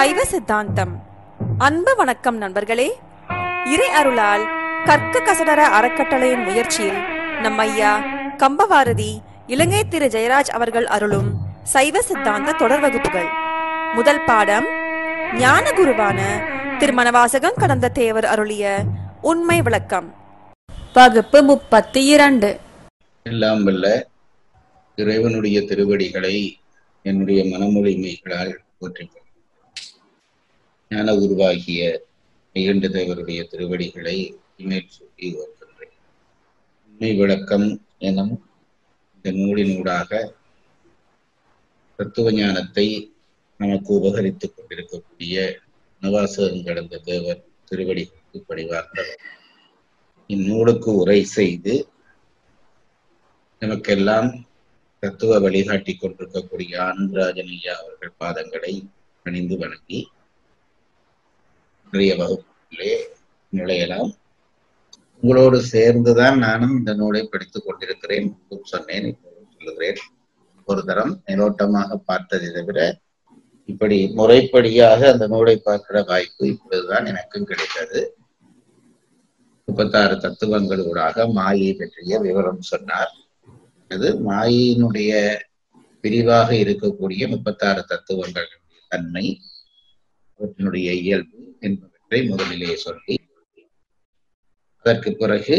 சைவ சித்தாந்தம் அன்பு வணக்கம் நண்பர்களே இறை அருளால் கற்க கசடர அறக்கட்டளையின் முயற்சியில் நம் ஐயா கம்பவாரதி இலங்கை திரு ஜெயராஜ் அவர்கள் அருளும் சைவ சித்தாந்த தொடர் வகுப்புகள் முதல் பாடம் ஞான குருவான திருமணவாசகம் கடந்த தேவர் அருளிய உண்மை விளக்கம் வகுப்பு முப்பத்தி இரண்டு எல்லாம் வல்ல இறைவனுடைய திருவடிகளை என்னுடைய மனமொழிமைகளால் போற்றிக் ஞான உருவாகிய நிகழ்ந்த தேவருடைய திருவடிகளை இமேல் சொல்லி ஓர்க்கின்றேன் உண்மை விளக்கம் எனும் இந்த நூலினூடாக தத்துவ ஞானத்தை நமக்கு உபகரித்துக் கொண்டிருக்கக்கூடிய நவாசகம் கடந்த தேவர் திருவடிகளுக்கு பணிவார்ந்தவர் இந்நூலுக்கு உரை செய்து நமக்கெல்லாம் தத்துவ வழிகாட்டி கொண்டிருக்கக்கூடிய ஆனந்தராஜன் ஐயா அவர்கள் பாதங்களை பணிந்து வணங்கி இன்றைய வகுப்பிலே நுழையலாம் உங்களோடு சேர்ந்துதான் நானும் இந்த நூலை படித்துக் கொண்டிருக்கிறேன் முன்பும் சொன்னேன் இப்போதும் சொல்லுகிறேன் ஒரு தரம் மேலோட்டமாக பார்த்ததை தவிர இப்படி முறைப்படியாக அந்த நூலை பார்க்கிற வாய்ப்பு இப்பொழுதுதான் எனக்கும் கிடைத்தது முப்பத்தாறு தத்துவங்களூடாக மாயை பற்றிய விவரம் சொன்னார் அது மாயினுடைய பிரிவாக இருக்கக்கூடிய முப்பத்தாறு தத்துவங்களுடைய தன்மை அவற்றினுடைய இயல்பு என்பவற்றை முதலிலே சொல்லி அதற்கு பிறகு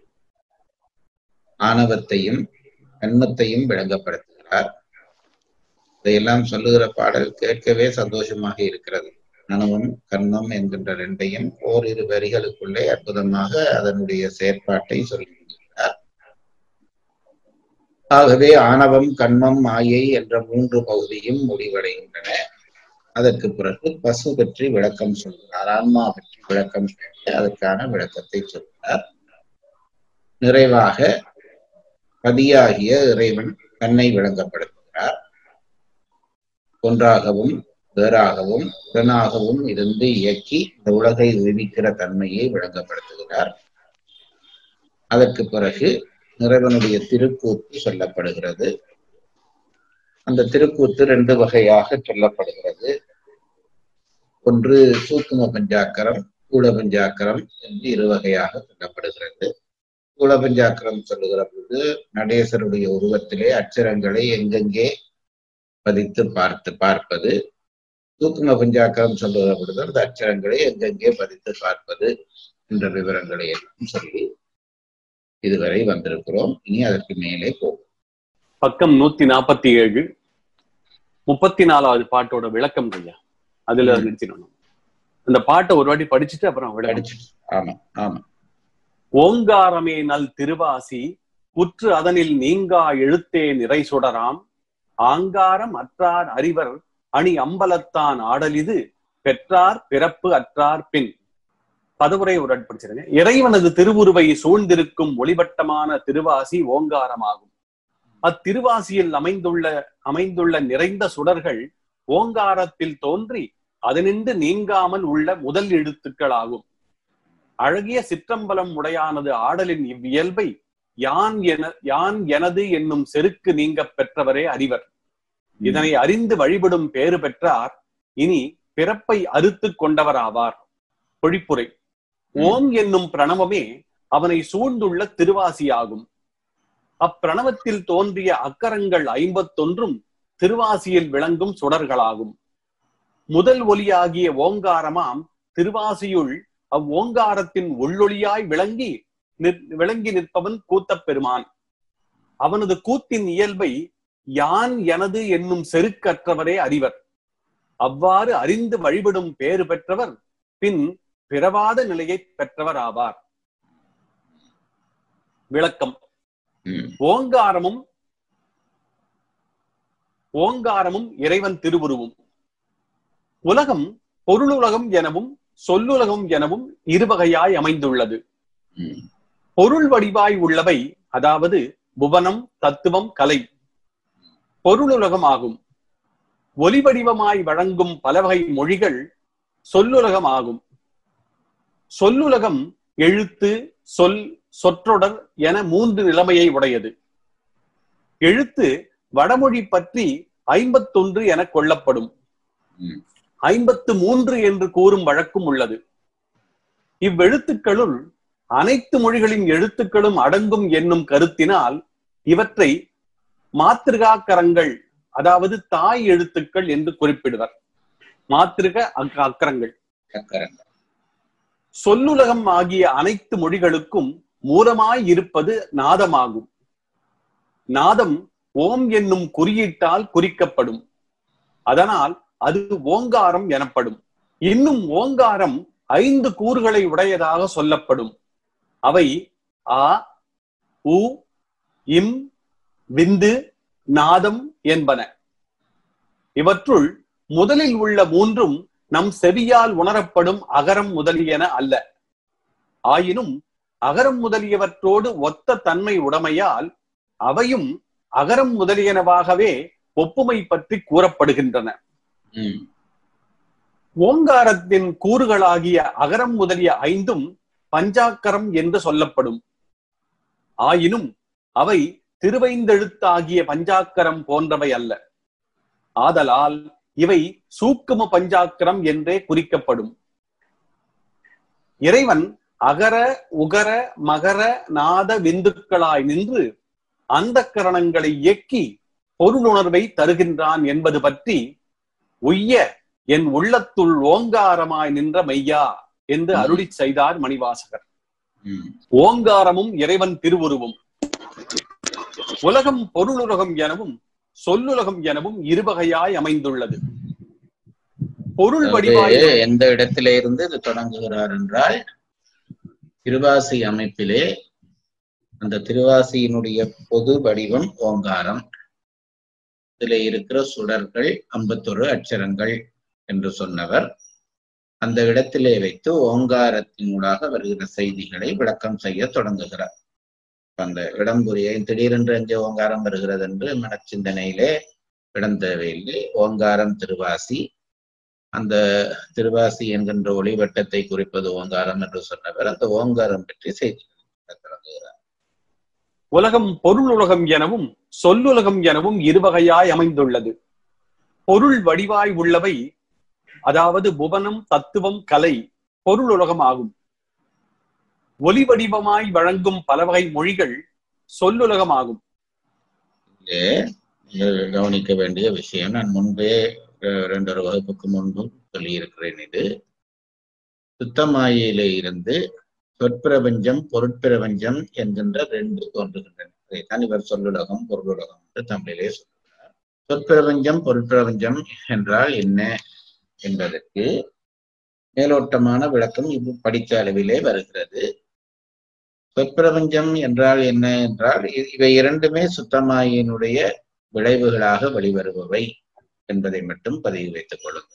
ஆணவத்தையும் கண்மத்தையும் விளங்கப்படுத்துகிறார் இதையெல்லாம் சொல்லுகிற பாடல் கேட்கவே சந்தோஷமாக இருக்கிறது கனவும் கர்ணம் என்கின்ற ரெண்டையும் ஓரிரு வரிகளுக்குள்ளே அற்புதமாக அதனுடைய செயற்பாட்டை சொல்லியிருக்கிறார் ஆகவே ஆணவம் கண்மம் மாயை என்ற மூன்று பகுதியும் முடிவடைகின்றன அதற்கு பிறகு பசு பற்றி விளக்கம் சொல்கிறார் ஆன்மா பற்றி விளக்கம் சொல்லி அதற்கான விளக்கத்தை சொல்கிறார் நிறைவாக பதியாகிய இறைவன் தன்னை விளங்கப்படுத்துகிறார் ஒன்றாகவும் வேறாகவும் உடனாகவும் இருந்து இயக்கி இந்த உலகை விதிக்கிற தன்மையை விளங்கப்படுத்துகிறார் அதற்கு பிறகு இறைவனுடைய திருக்கூத்து சொல்லப்படுகிறது அந்த திருக்கூத்து ரெண்டு வகையாக சொல்லப்படுகிறது ஒன்று சூக்கும பஞ்சாக்கரம் கூல பஞ்சாக்கரம் என்று இரு வகையாக சொல்லப்படுகிறது கூல பஞ்சாக்கரம் சொல்லுகிற பொழுது நடேசருடைய உருவத்திலே அச்சரங்களை எங்கெங்கே பதித்து பார்த்து பார்ப்பது தூக்கும பஞ்சாக்கரம் சொல்லுகிற பொழுது அந்த அச்சரங்களை எங்கெங்கே பதித்து பார்ப்பது என்ற விவரங்களை எல்லாம் சொல்லி இதுவரை வந்திருக்கிறோம் இனி அதற்கு மேலே போகும் பக்கம் நூத்தி நாற்பத்தி ஏழு முப்பத்தி நாலாவது பாட்டோட விளக்கம் ஐயா அதுல ம். நிறுத்திடணும் அந்த பாட்டை ஒரு வாட்டி படிச்சுட்டு அப்புறம் விளக்கம் படிச்சு ஆமா ஆமா ஓங்காரமே நல் திருவாசி புற்று அதனில் நீங்கா எழுத்தே நிறை சுடராம் ஆங்காரம் அற்றார் அறிவர் அணி அம்பலத்தான் ஆடலிது பெற்றார் பிறப்பு அற்றார் பின் பதவுரை ஒரு வாட்டி படிச்சிருங்க இறைவனது திருவுருவை சூழ்ந்திருக்கும் ஒளிவட்டமான திருவாசி ஓங்காரமாகும் அத்திருவாசியில் அமைந்துள்ள அமைந்துள்ள நிறைந்த சுடர்கள் ஓங்காரத்தில் தோன்றி அதனின்று நீங்காமல் உள்ள முதல் எழுத்துக்களாகும் அழகிய சிற்றம்பலம் உடையானது ஆடலின் இவ்வியல்பை யான் என யான் எனது என்னும் செருக்கு நீங்க பெற்றவரே அறிவர் இதனை அறிந்து வழிபடும் பேறு பெற்றார் இனி பிறப்பை அறுத்துக் கொண்டவராவார் பொழிப்புரை ஓம் என்னும் பிரணவமே அவனை சூழ்ந்துள்ள திருவாசியாகும் அப்பிரணவத்தில் தோன்றிய அக்கரங்கள் ஐம்பத்தொன்றும் திருவாசியில் விளங்கும் சுடர்களாகும் முதல் ஒலியாகிய ஓங்காரமாம் திருவாசியுள் அவ்வோங்காரத்தின் உள்ளொளியாய் விளங்கி நிற்- விளங்கி நிற்பவன் கூத்தப் பெருமான் அவனது கூத்தின் இயல்பை யான் எனது என்னும் செருக்கற்றவரே அறிவர் அவ்வாறு அறிந்து வழிபடும் பேறு பெற்றவர் பின் பிறவாத நிலையை பெற்றவர் ஆவார் விளக்கம் ம், ஓங்காரமும் ஓங்காரமும் இறைவன் திருவுருவும் உலகம் பொருளுலகம் எனவும் சொல்லுலகம் எனவும் இருவகையாய் அமைந்துள்ளது ம், பொருள் வடிவாய் உள்ளவை அதாவது புவனம் தத்துவம் கலை பொருளுலகம் ஆகும் ஒலி வடிவமாய் வழங்கும் பலவகை மொழிகள் சொல்லுலகம் ஆகும் சொல்லுலகம் எழுத்து சொல் சொற்றொடர் என மூன்று நிலைமையை உடையது எழுத்து வடமொழி பற்றி ஐம்பத்தொன்று என கொள்ளப்படும் ம். ஐம்பத்து மூன்று என்று கூறும் வழக்கும் உள்ளது இவ்வெழுத்துக்களுள் அனைத்து மொழிகளின் எழுத்துக்களும் அடங்கும் என்னும் கருத்தினால் இவற்றை மாத்திருகாக்கரங்கள் அதாவது தாய் எழுத்துக்கள் என்று குறிப்பிடுவர் மாத்திருக அக்க- அக்கரங்கள் சக்கரங்கள் சொல்லுலகம் ஆகிய அனைத்து மொழிகளுக்கும் மூலமாய் இருப்பது நாதமாகும் நாதம் ஓம் என்னும் குறியீட்டால் குறிக்கப்படும் அதனால் அது ஓங்காரம் எனப்படும் இன்னும் ஓங்காரம் ஐந்து கூறுகளை உடையதாக சொல்லப்படும் அவை ஆ உ இம் விந்து நாதம் என்பன இவற்றுள் முதலில் உள்ள மூன்றும் நம் செவியால் உணரப்படும் அகரம் முதலியன அல்ல ஆயினும் அகரம் முதலியவற்றோடு ஒத்த தன்மை உடைமையால் அவையும் அகரம் முதலியனவாகவே ஒப்புமை பற்றி கூறப்படுகின்றன ம். ஓங்காரத்தின் கூறுகளாகிய அகரம் முதலிய ஐந்தும் பஞ்சாக்கரம் என்று சொல்லப்படும் ஆயினும் அவை திருவைந்தெழுத்தாகிய பஞ்சாக்கரம் போன்றவை அல்ல ஆதலால் இவை சூக்கும பஞ்சாக்கரம் என்றே குறிக்கப்படும் இறைவன் அகர உகர மகர நாத விந்துக்களாய் நின்று அந்த கரணங்களை இயக்கி பொருளுணர்வை தருகின்றான் என்பது பற்றி உய்ய என் உள்ளத்துள் ஓங்காரமாய் நின்ற மெய்யா என்று அருளி செய்தார் மணிவாசகர் ம். ஓங்காரமும் இறைவன் திருவுருவும் உலகம் பொருளுலகம் எனவும் சொல்லுலகம் எனவும் இருவகையாய் அமைந்துள்ளது பொருள் வடிவாய் அதாவது எந்த இடத்திலே இருந்து இது தொடங்குகிறார் என்றால் திருவாசி அமைப்பிலே அந்த திருவாசியினுடைய பொது வடிவம் ஓங்காரம் இதில் இருக்கிற சுடர்கள் ஐம்பத்தொரு அட்சரங்கள் என்று சொன்னவர் அந்த இடத்திலே வைத்து ஓங்காரத்தினூடாக வருகிற செய்திகளை விளக்கம் செய்ய தொடங்குகிறார் அந்த இடம் புரிய திடீரென்று அங்கே ஓங்காரம் வருகிறது என்று மனச்சிந்தனையிலே இடம் தேவையில்லை ஓங்காரம் திருவாசி அந்த திருவாசி என்கின்ற ஒளிவட்டத்தை குறிப்பது ஓங்காரம் என்று சொன்னவர் அந்த ஓங்காரம் பற்றி செய்தி தொடங்குகிறார் உலகம் பொருளுலகம் எனவும் சொல்லுலகம் எனவும் இருவகையாய் அமைந்துள்ளது பொருள் வடிவாய் உள்ளவை அதாவது புவனம் தத்துவம் கலை பொருளுலகம் ஆகும் ஒலி வடிவமாய் வழங்கும் பல வகை மொழிகள் சொல்லுலகம் ஆகும் இங்கே நீங்கள் கவனிக்க வேண்டிய விஷயம் நான் முன்பே அஹ், இரண்டொரு வகுப்புக்கு முன்பும் சொல்லியிருக்கிறேன் இது சுத்தமாயிலே இருந்து சொற்பிரபஞ்சம் பொருட்பிரபஞ்சம் என்கின்ற ரெண்டு தோன்றுகின்றன அதைத்தான் இவர் சொல்லுலகம் பொருளுலகம் என்று தமிழிலே சொல்லுகிறார் சொற்பிரபஞ்சம் பொருட்பிரபஞ்சம் என்றால் என்ன என்பதற்கு மேலோட்டமான விளக்கம் இது படித்த அளவிலே வருகிறது சொற்பிரபஞ்சம் என்றால் என்ன என்றால் இ- இவை இரண்டுமே சுத்தமாயினுடைய விளைவுகளாக வெளிவருபவை என்பதை மட்டும் பதிவு வைத்துக் கொள்ளுங்கள்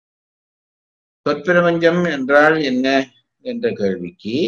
சொற்பிரபஞ்சம் என்றால் என்ன என்ற கேள்விக்கு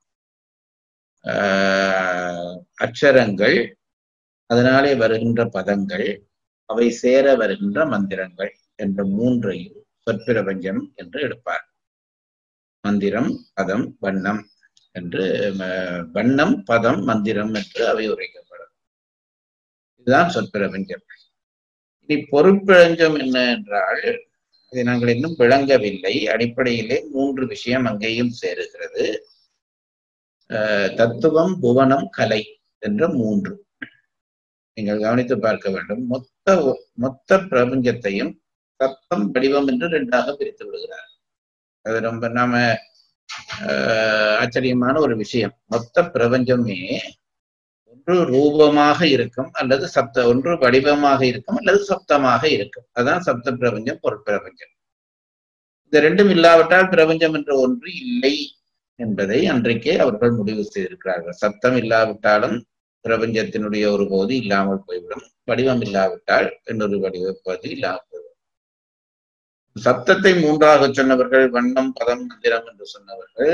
ஆஹ், அட்சரங்கள் அதனாலே வருகின்ற பதங்கள் அவை சேர வருகின்ற மந்திரங்கள் என்ற மூன்றையும் சொற்பிரபஞ்சம் என்று எடுப்பார் மந்திரம் பதம் வண்ணம் என்று ம- வண்ணம் பதம் மந்திரம் என்று அவை உரைக்கப்படும் இதுதான் சொற்பிரபஞ்சம் இனி பொருட்பிரபஞ்சம் என்ன என்றால் இதை நாங்கள் இன்னும் விளங்கவில்லை அடிப்படையிலே மூன்று விஷயம் அங்கேயும் சேருகிறது அஹ், தத்துவம் புவனம் கலை என்ற மூன்று நீங்கள் கவனித்து பார்க்க வேண்டும் மொத்த மொத்த பிரபஞ்சத்தையும் சத்தம் வடிவம் என்று ரெண்டாக பிரித்து விடுகிறார் அது ரொம்ப நாம ஆஹ், ஆச்சரியமான ஒரு விஷயம் மொத்த பிரபஞ்சமே ஒன்று ரூபமாக இருக்கும் அல்லது சப்த ஒன்று வடிவமாக இருக்கும் அல்லது சப்தமாக இருக்கும் அதான் சப்த பிரபஞ்சம் பொருட்பிரபஞ்சம் இந்த ரெண்டும் இல்லாவிட்டால் பிரபஞ்சம் என்ற ஒன்று இல்லை என்பதை அன்றைக்கே அவர்கள் முடிவு செய்திருக்கிறார்கள் சப்தம் இல்லாவிட்டாலும் பிரபஞ்சத்தினுடைய ஒரு பகுதி இல்லாமல் போய்விடும் வடிவம் இல்லாவிட்டால் இன்னொரு வடிவ பகுதி இல்லாமல் போய்விடும் சப்தத்தை மூன்றாக சொன்னவர்கள் வண்ணம் பதம் மந்திரம் என்று சொன்னவர்கள்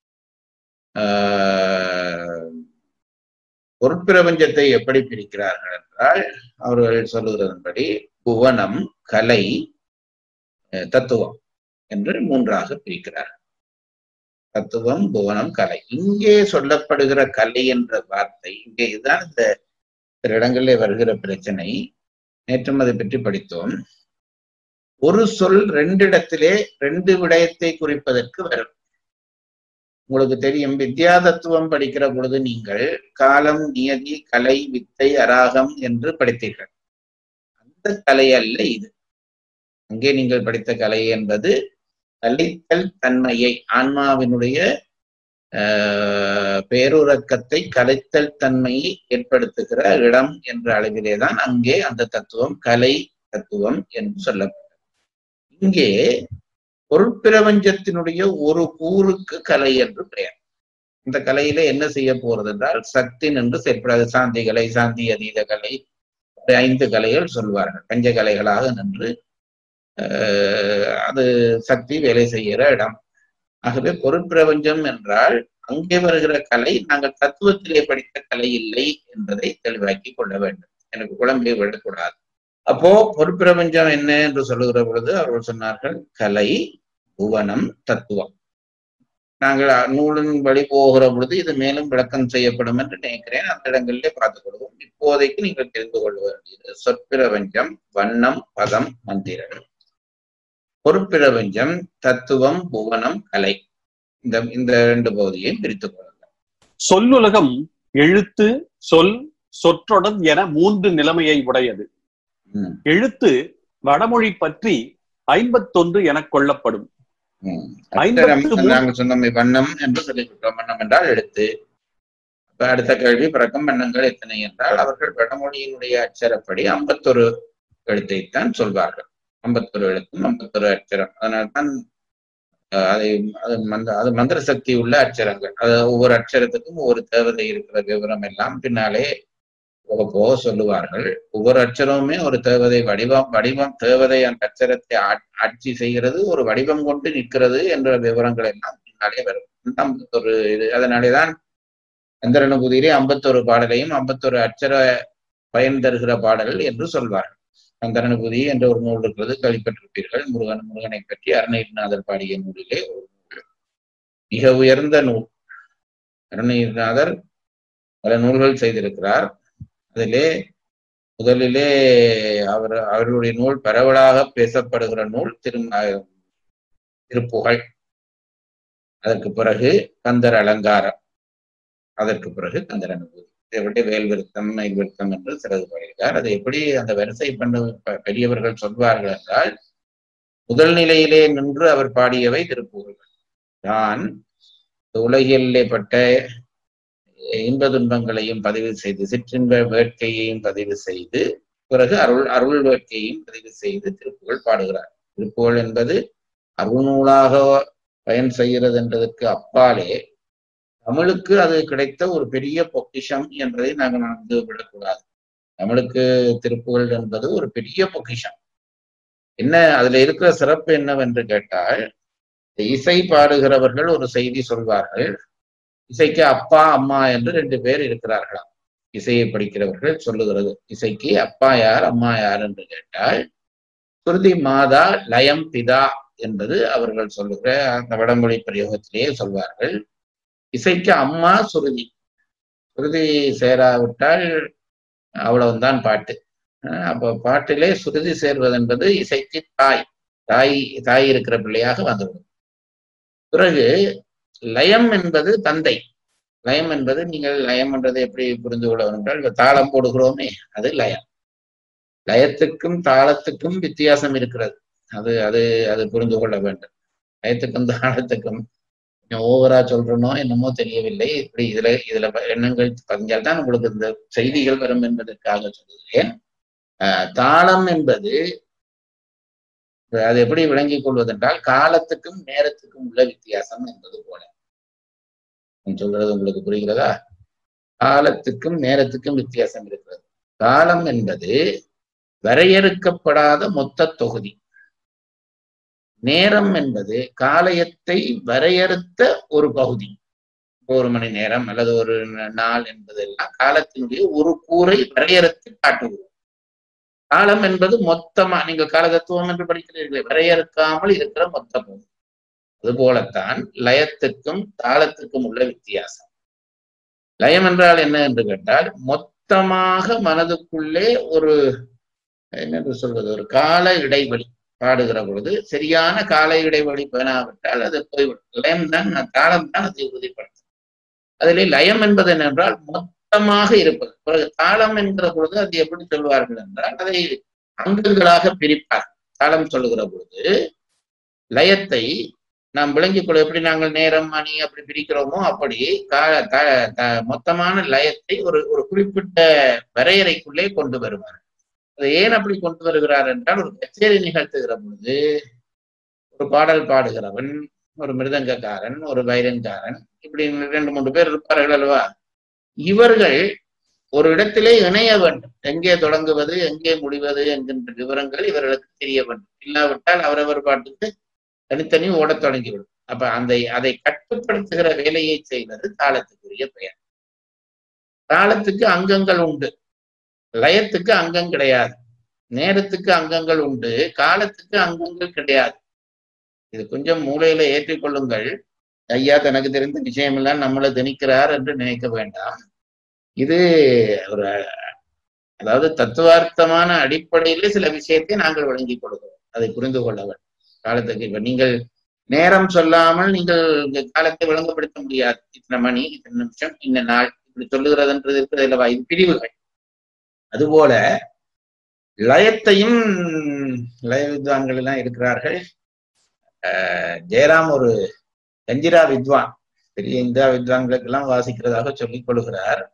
ஆஹ், பொருட்பிரபஞ்சத்தை எப்படி பிரிக்கிறார்கள் என்றால் அவர்கள் சொல்லுகிறதன்படி புவனம் கலை அஹ், தத்துவம் என்று மூன்றாக பிரிக்கிறார்கள் தத்துவம் புவனம் கலை இங்கே சொல்லப்படுகிற கலை என்ற வார்த்தை இங்கே இதுதான் இந்த சில இடங்களிலே வருகிற பிரச்சனை நேற்றும் அதை பற்றி படித்தோம் ஒரு சொல் ரெண்டு இடத்திலே ரெண்டு விடயத்தை குறிப்பதற்கு வரும் உங்களுக்கு தெரியும் வித்யா தத்துவம் படிக்கிற பொழுது நீங்கள் காலம் நியதி கலை வித்தை அராகம் என்று படித்தீர்கள் அந்த கலை அல்ல இது அங்கே நீங்கள் படித்த கலை என்பது கலைத்தல் தன்மையை ஆன்மாவினுடைய ஆஹ், பேருறக்கத்தை கலைத்தல் தன்மையை ஏற்படுத்துகிற இடம் என்ற அளவிலே தான் அங்கே அந்த தத்துவம் கலை தத்துவம் என்று சொல்லப்பட்டது இங்கே பொருட்பிரபஞ்சத்தினுடைய ஒரு கூறுக்கு கலை என்று பெயர் இந்த கலையில என்ன செய்ய போறது என்றால் சக்தி நின்று செயற்படாது சாந்தி கலை சாந்தி அதீத கலை இப்படி ஐந்து கலைகள் சொல்வார்கள் பஞ்ச கலைகளாக நின்று ஆஹ், அது சக்தி வேலை செய்கிற இடம் ஆகவே பொருட்பிரபஞ்சம் என்றால் அங்கே வருகிற கலை நாங்கள் தத்துவத்திலே படித்த கலை இல்லை என்பதை தெளிவாக்கி கொள்ள வேண்டும் எனக்கு குழம்பை விடக்கூடாது அப்போ பொருட்பிரபஞ்சம் என்ன என்று சொல்லுகிற பொழுது அவர்கள் சொன்னார்கள் கலை புவனம் தத்துவம் நாங்கள் நூலின் வழி போகிற பொழுது இது மேலும் விளக்கம் செய்யப்படும் என்று நினைக்கிறேன் அந்த இடங்களிலே பார்த்துக் கொள்வோம் இப்போதைக்கு நீங்கள் தெரிந்து கொள்ள வேண்டியது சொற்பிரபஞ்சம் வண்ணம் பதம் மந்திரம் பொருட்பிரபஞ்சம் தத்துவம் புவனம் கலை இந்த இந்த ரெண்டு பகுதியையும் பிரித்துக் கொள்ளுங்கள் சொல்லுலகம் எழுத்து சொல் சொற்றொடர் என மூன்று நிலைமையை உடையது ம், எழுத்து வடமொழி பற்றி ஐம்பத்தொன்று எனக் கொள்ளப்படும் ம். ஐம்பத்து அச்சரம் மூன்று- நாங்கள் சொன்னோம் வண்ணம் என்று சொல்லிவிட்டோம் வண்ணம் என்றால் எழுத்து அப்ப அடுத்த கேள்வி பிறக்கும் வண்ணங்கள் எத்தனை என்றால் அவர்கள் வடமொழியினுடைய அச்சரப்படி ஐம்பத்தொரு எழுத்தைத்தான் சொல்வார்கள் ஐம்பத்தொரு எழுத்தும் ஐம்பத்தொரு அச்சரம் அதனால்தான் அஹ், அதை அது மந்த அது மந்திர சக்தி உள்ள அச்சரங்கள் அது ஒவ்வொரு அச்சரத்துக்கும் ஒவ்வொரு தேவதை இருக்கிற விவரம் எல்லாம் பின்னாலே போக போக சொல்லுவார்கள் ஒவ்வொரு அச்சரமுமே ஒரு தேவதை வடிவம் வடிவம் தேவதை அந்த அச்சரத்தை ஆட்- ஆட்சி செய்கிறது ஒரு வடிவம் கொண்டு நிற்கிறது என்ற விவரங்கள் எல்லாம் பின்னாலே வரும் ஐம்பத்தொரு இது அதனாலேதான் சந்திரனுபூதியிலே ஐம்பத்தொரு பாடலையும் ஐம்பத்தொரு அச்சர பயன் தருகிற பாடல் என்று சொல்வார்கள் சந்திரனுபூதி என்ற ஒரு நூல் இருக்கிறது கேள்விப்பட்டிருப்பீர்கள் முருகன் முருகனை பற்றி அருணகிரிநாதர் பாடிய நூலிலே ஒரு நூல் மிக உயர்ந்த நூல் அருணகிரிநாதர் பல நூல்கள் செய்திருக்கிறார் அதிலே முதலிலே அவர் அவருடைய நூல் பரவலாக பேசப்படுகிற நூல் திரு திருப்புகழ் அதற்கு பிறகு கந்தர் அலங்காரம் அதற்கு பிறகு கந்தர் அனுபூதி இதை வேல் விருத்தம் மயில் விருத்தம் என்று சிறகு பாடியிருக்கார் அதை எப்படி அந்த வரிசை பண்ண ப- பெரியவர்கள் சொல்வார்கள் என்றால் முதல் நிலையிலே நின்று அவர் பாடியவை திருப்புகழ்கள் தான் உலகிலே பட்ட இன்ப துன்பங்களையும் பதிவு செய்து சிற்றின்ப வேட்கையையும் பதிவு செய்து பிறகு அருள் அருள் வேட்கையையும் பதிவு செய்து திருப்புகழ் பாடுகிறார் திருப்புகழ் என்பது அருள்நூலாக பயன் செய்கிறது என்பதற்கு அப்பாலே தமிழுக்கு அது கிடைத்த ஒரு பெரிய பொக்கிஷம் என்பதை நாங்கள் நடந்து விடக்கூடாது தமிழுக்கு திருப்புகழ் என்பது ஒரு பெரிய பொக்கிஷம் என்ன அதுல இருக்கிற சிறப்பு என்னவென்று கேட்டால் இந்த இசை பாடுகிறவர்கள் ஒரு செய்தி சொல்வார்கள் இசைக்கு அப்பா அம்மா என்று ரெண்டு பேர் இருக்கிறார்களாம் இசையை படிக்கிறவர்கள் சொல்லுகிறது இசைக்கு அப்பா யார் அம்மா யார் என்று கேட்டால் சுருதி மாதா லயம் பிதா என்பது அவர்கள் சொல்லுகிற அந்த வடமொழி பிரயோகத்திலேயே சொல்வார்கள் இசைக்கு அம்மா சுருதி சுருதி சேராவிட்டால் அவ்வளவுதான் பாட்டு அஹ் அப்ப பாட்டிலே சுருதி சேர்வது என்பது இசைக்கு தாய் தாய் தாய் இருக்கிற பிள்ளையாக வந்துவிடும் பிறகு லயம் என்பது தந்தை லயம் என்பது நீங்கள் லயம் என்றதை எப்படி புரிந்து கொள்ள வேண்டும் என்றால் இப்ப தாளம் போடுகிறோமே அது லயம் லயத்துக்கும் தாளத்துக்கும் வித்தியாசம் இருக்கிறது அது அது அது புரிந்து கொள்ள வேண்டும் லயத்துக்கும் தாளத்துக்கும் கொஞ்சம் ஓவரா சொல்றனோ என்னமோ தெரியவில்லை இப்படி இதுல இதுல எண்ணங்கள் பதிஞ்சால் தான் உங்களுக்கு இந்த செய்திகள் வரும் என்பதற்காக சொல்லுகிறேன் அஹ் தாளம் என்பது அது எப்படி விளங்கிக் கொள்வதென்றால் காலத்துக்கும் நேரத்துக்கும் உள்ள வித்தியாசம் என்பது போல நான் சொல்றது உங்களுக்கு புரிகிறதா காலத்துக்கும் நேரத்துக்கும் வித்தியாசம் இருக்கிறது காலம் என்பது வரையறுக்கப்படாத மொத்த தொகுதி நேரம் என்பது காலயத்தை வரையறுத்த ஒரு பகுதி ஒரு மணி நேரம் அல்லது ஒரு நாள் என்பதெல்லாம் காலத்தினுடைய ஒரு கூரை வரையறுத்து காட்டுகிறோம் காலம் என்பது மொத்தமா நீங்கள் கால தத்துவம் என்று படிக்கிறீர்கள் வரையறுக்காமல் இருக்கிற மொத்த பகுதி அதுபோலத்தான் லயத்துக்கும் தாளத்துக்கும் உள்ள வித்தியாசம் லயம் என்றால் என்ன என்று கேட்டால் மொத்தமாக மனதுக்குள்ளே ஒரு என்னென்று சொல்வது ஒரு கால இடைவெளி பாடுகிற பொழுது சரியான கால இடைவெளி பேணாவிட்டால் அது போய்விடும் லயம் தான் தாளம் தான் அதை உறுதிப்படுத்தும் அதிலே லயம் என்பது என்னென்றால் மொத்தமாக இருப்பது பிறகு தாளம் என்கிற பொழுது அது எப்படி சொல்வார்கள் என்றால் அதை அங்கங்களாக பிரிப்பார் தாளம் சொல்லுகிற பொழுது லயத்தை நாம் விளங்கிக் கொள்ள எப்படி நாங்கள் நேரம் மணி அப்படி பிரிக்கிறோமோ அப்படி கா- த- த- மொத்தமான லயத்தை ஒரு ஒரு குறிப்பிட்ட வரையறைக்குள்ளே கொண்டு வருவார் அதை ஏன் அப்படி கொண்டு வருகிறார் என்றால் ஒரு கச்சேரி நிகழ்த்துகிற பொழுது ஒரு பாடல் பாடுகிறவன் ஒரு மிருதங்கக்காரன் ஒரு வைரன்காரன் இப்படி ரெண்டு மூன்று பேர் இருப்பார்கள் அல்லவா இவர்கள் ஒரு இடத்திலே இணைய வேண்டும் எங்கே தொடங்குவது எங்கே முடிவது என்கின்ற விவரங்கள் இவர்களுக்கு தெரிய வேண்டும் இல்லாவிட்டால் அவரவர் பாட்டுக்கு தனித்தனி ஓடத் தொடங்கிவிடும் அப்ப அந்த அதை கட்டுப்படுத்துகிற வேலையை செய்வது தாளத்துக்குரிய பெயர் தாளத்துக்கு அங்கங்கள் உண்டு லயத்துக்கு அங்கம் கிடையாது நேரத்துக்கு அங்கங்கள் உண்டு காலத்துக்கு அங்கங்கள் கிடையாது இது கொஞ்சம் மூளையில ஏற்றிக்கொள்ளுங்கள் ஐயா தனக்கு தெரிந்த விஷயமெல்லாம் நம்மளை திணிக்கிறார் என்று நினைக்க வேண்டாம் இது ஒரு அதாவது தத்துவார்த்தமான அடிப்படையிலே சில விஷயத்தை நாங்கள் வழங்கிக் கொள்கிறோம் அதை புரிந்து கொள்ள வேண்டும் காலத்துக்கு இப்ப நீங்கள் நேரம் சொல்லாமல் நீங்கள் இந்த காலத்தை விளங்கப்படுத்த முடியாது இத்தனை மணி இத்தனை நிமிஷம் இந்த நாள் இப்படி சொல்லுகிறதுன்றது இருக்கிறது அல்லவா இது பிரிவுகள் அதுபோல லயத்தையும் லய வித்வான்கள் எல்லாம் இருக்கிறார்கள் அஹ் ஜெயராம் ஒரு கஞ்சிரா வித்வான் பெரிய இந்தியா வித்வான்களுக்கு எல்லாம் வாசிக்கிறதாக சொல்லிக் கொள்கிறார்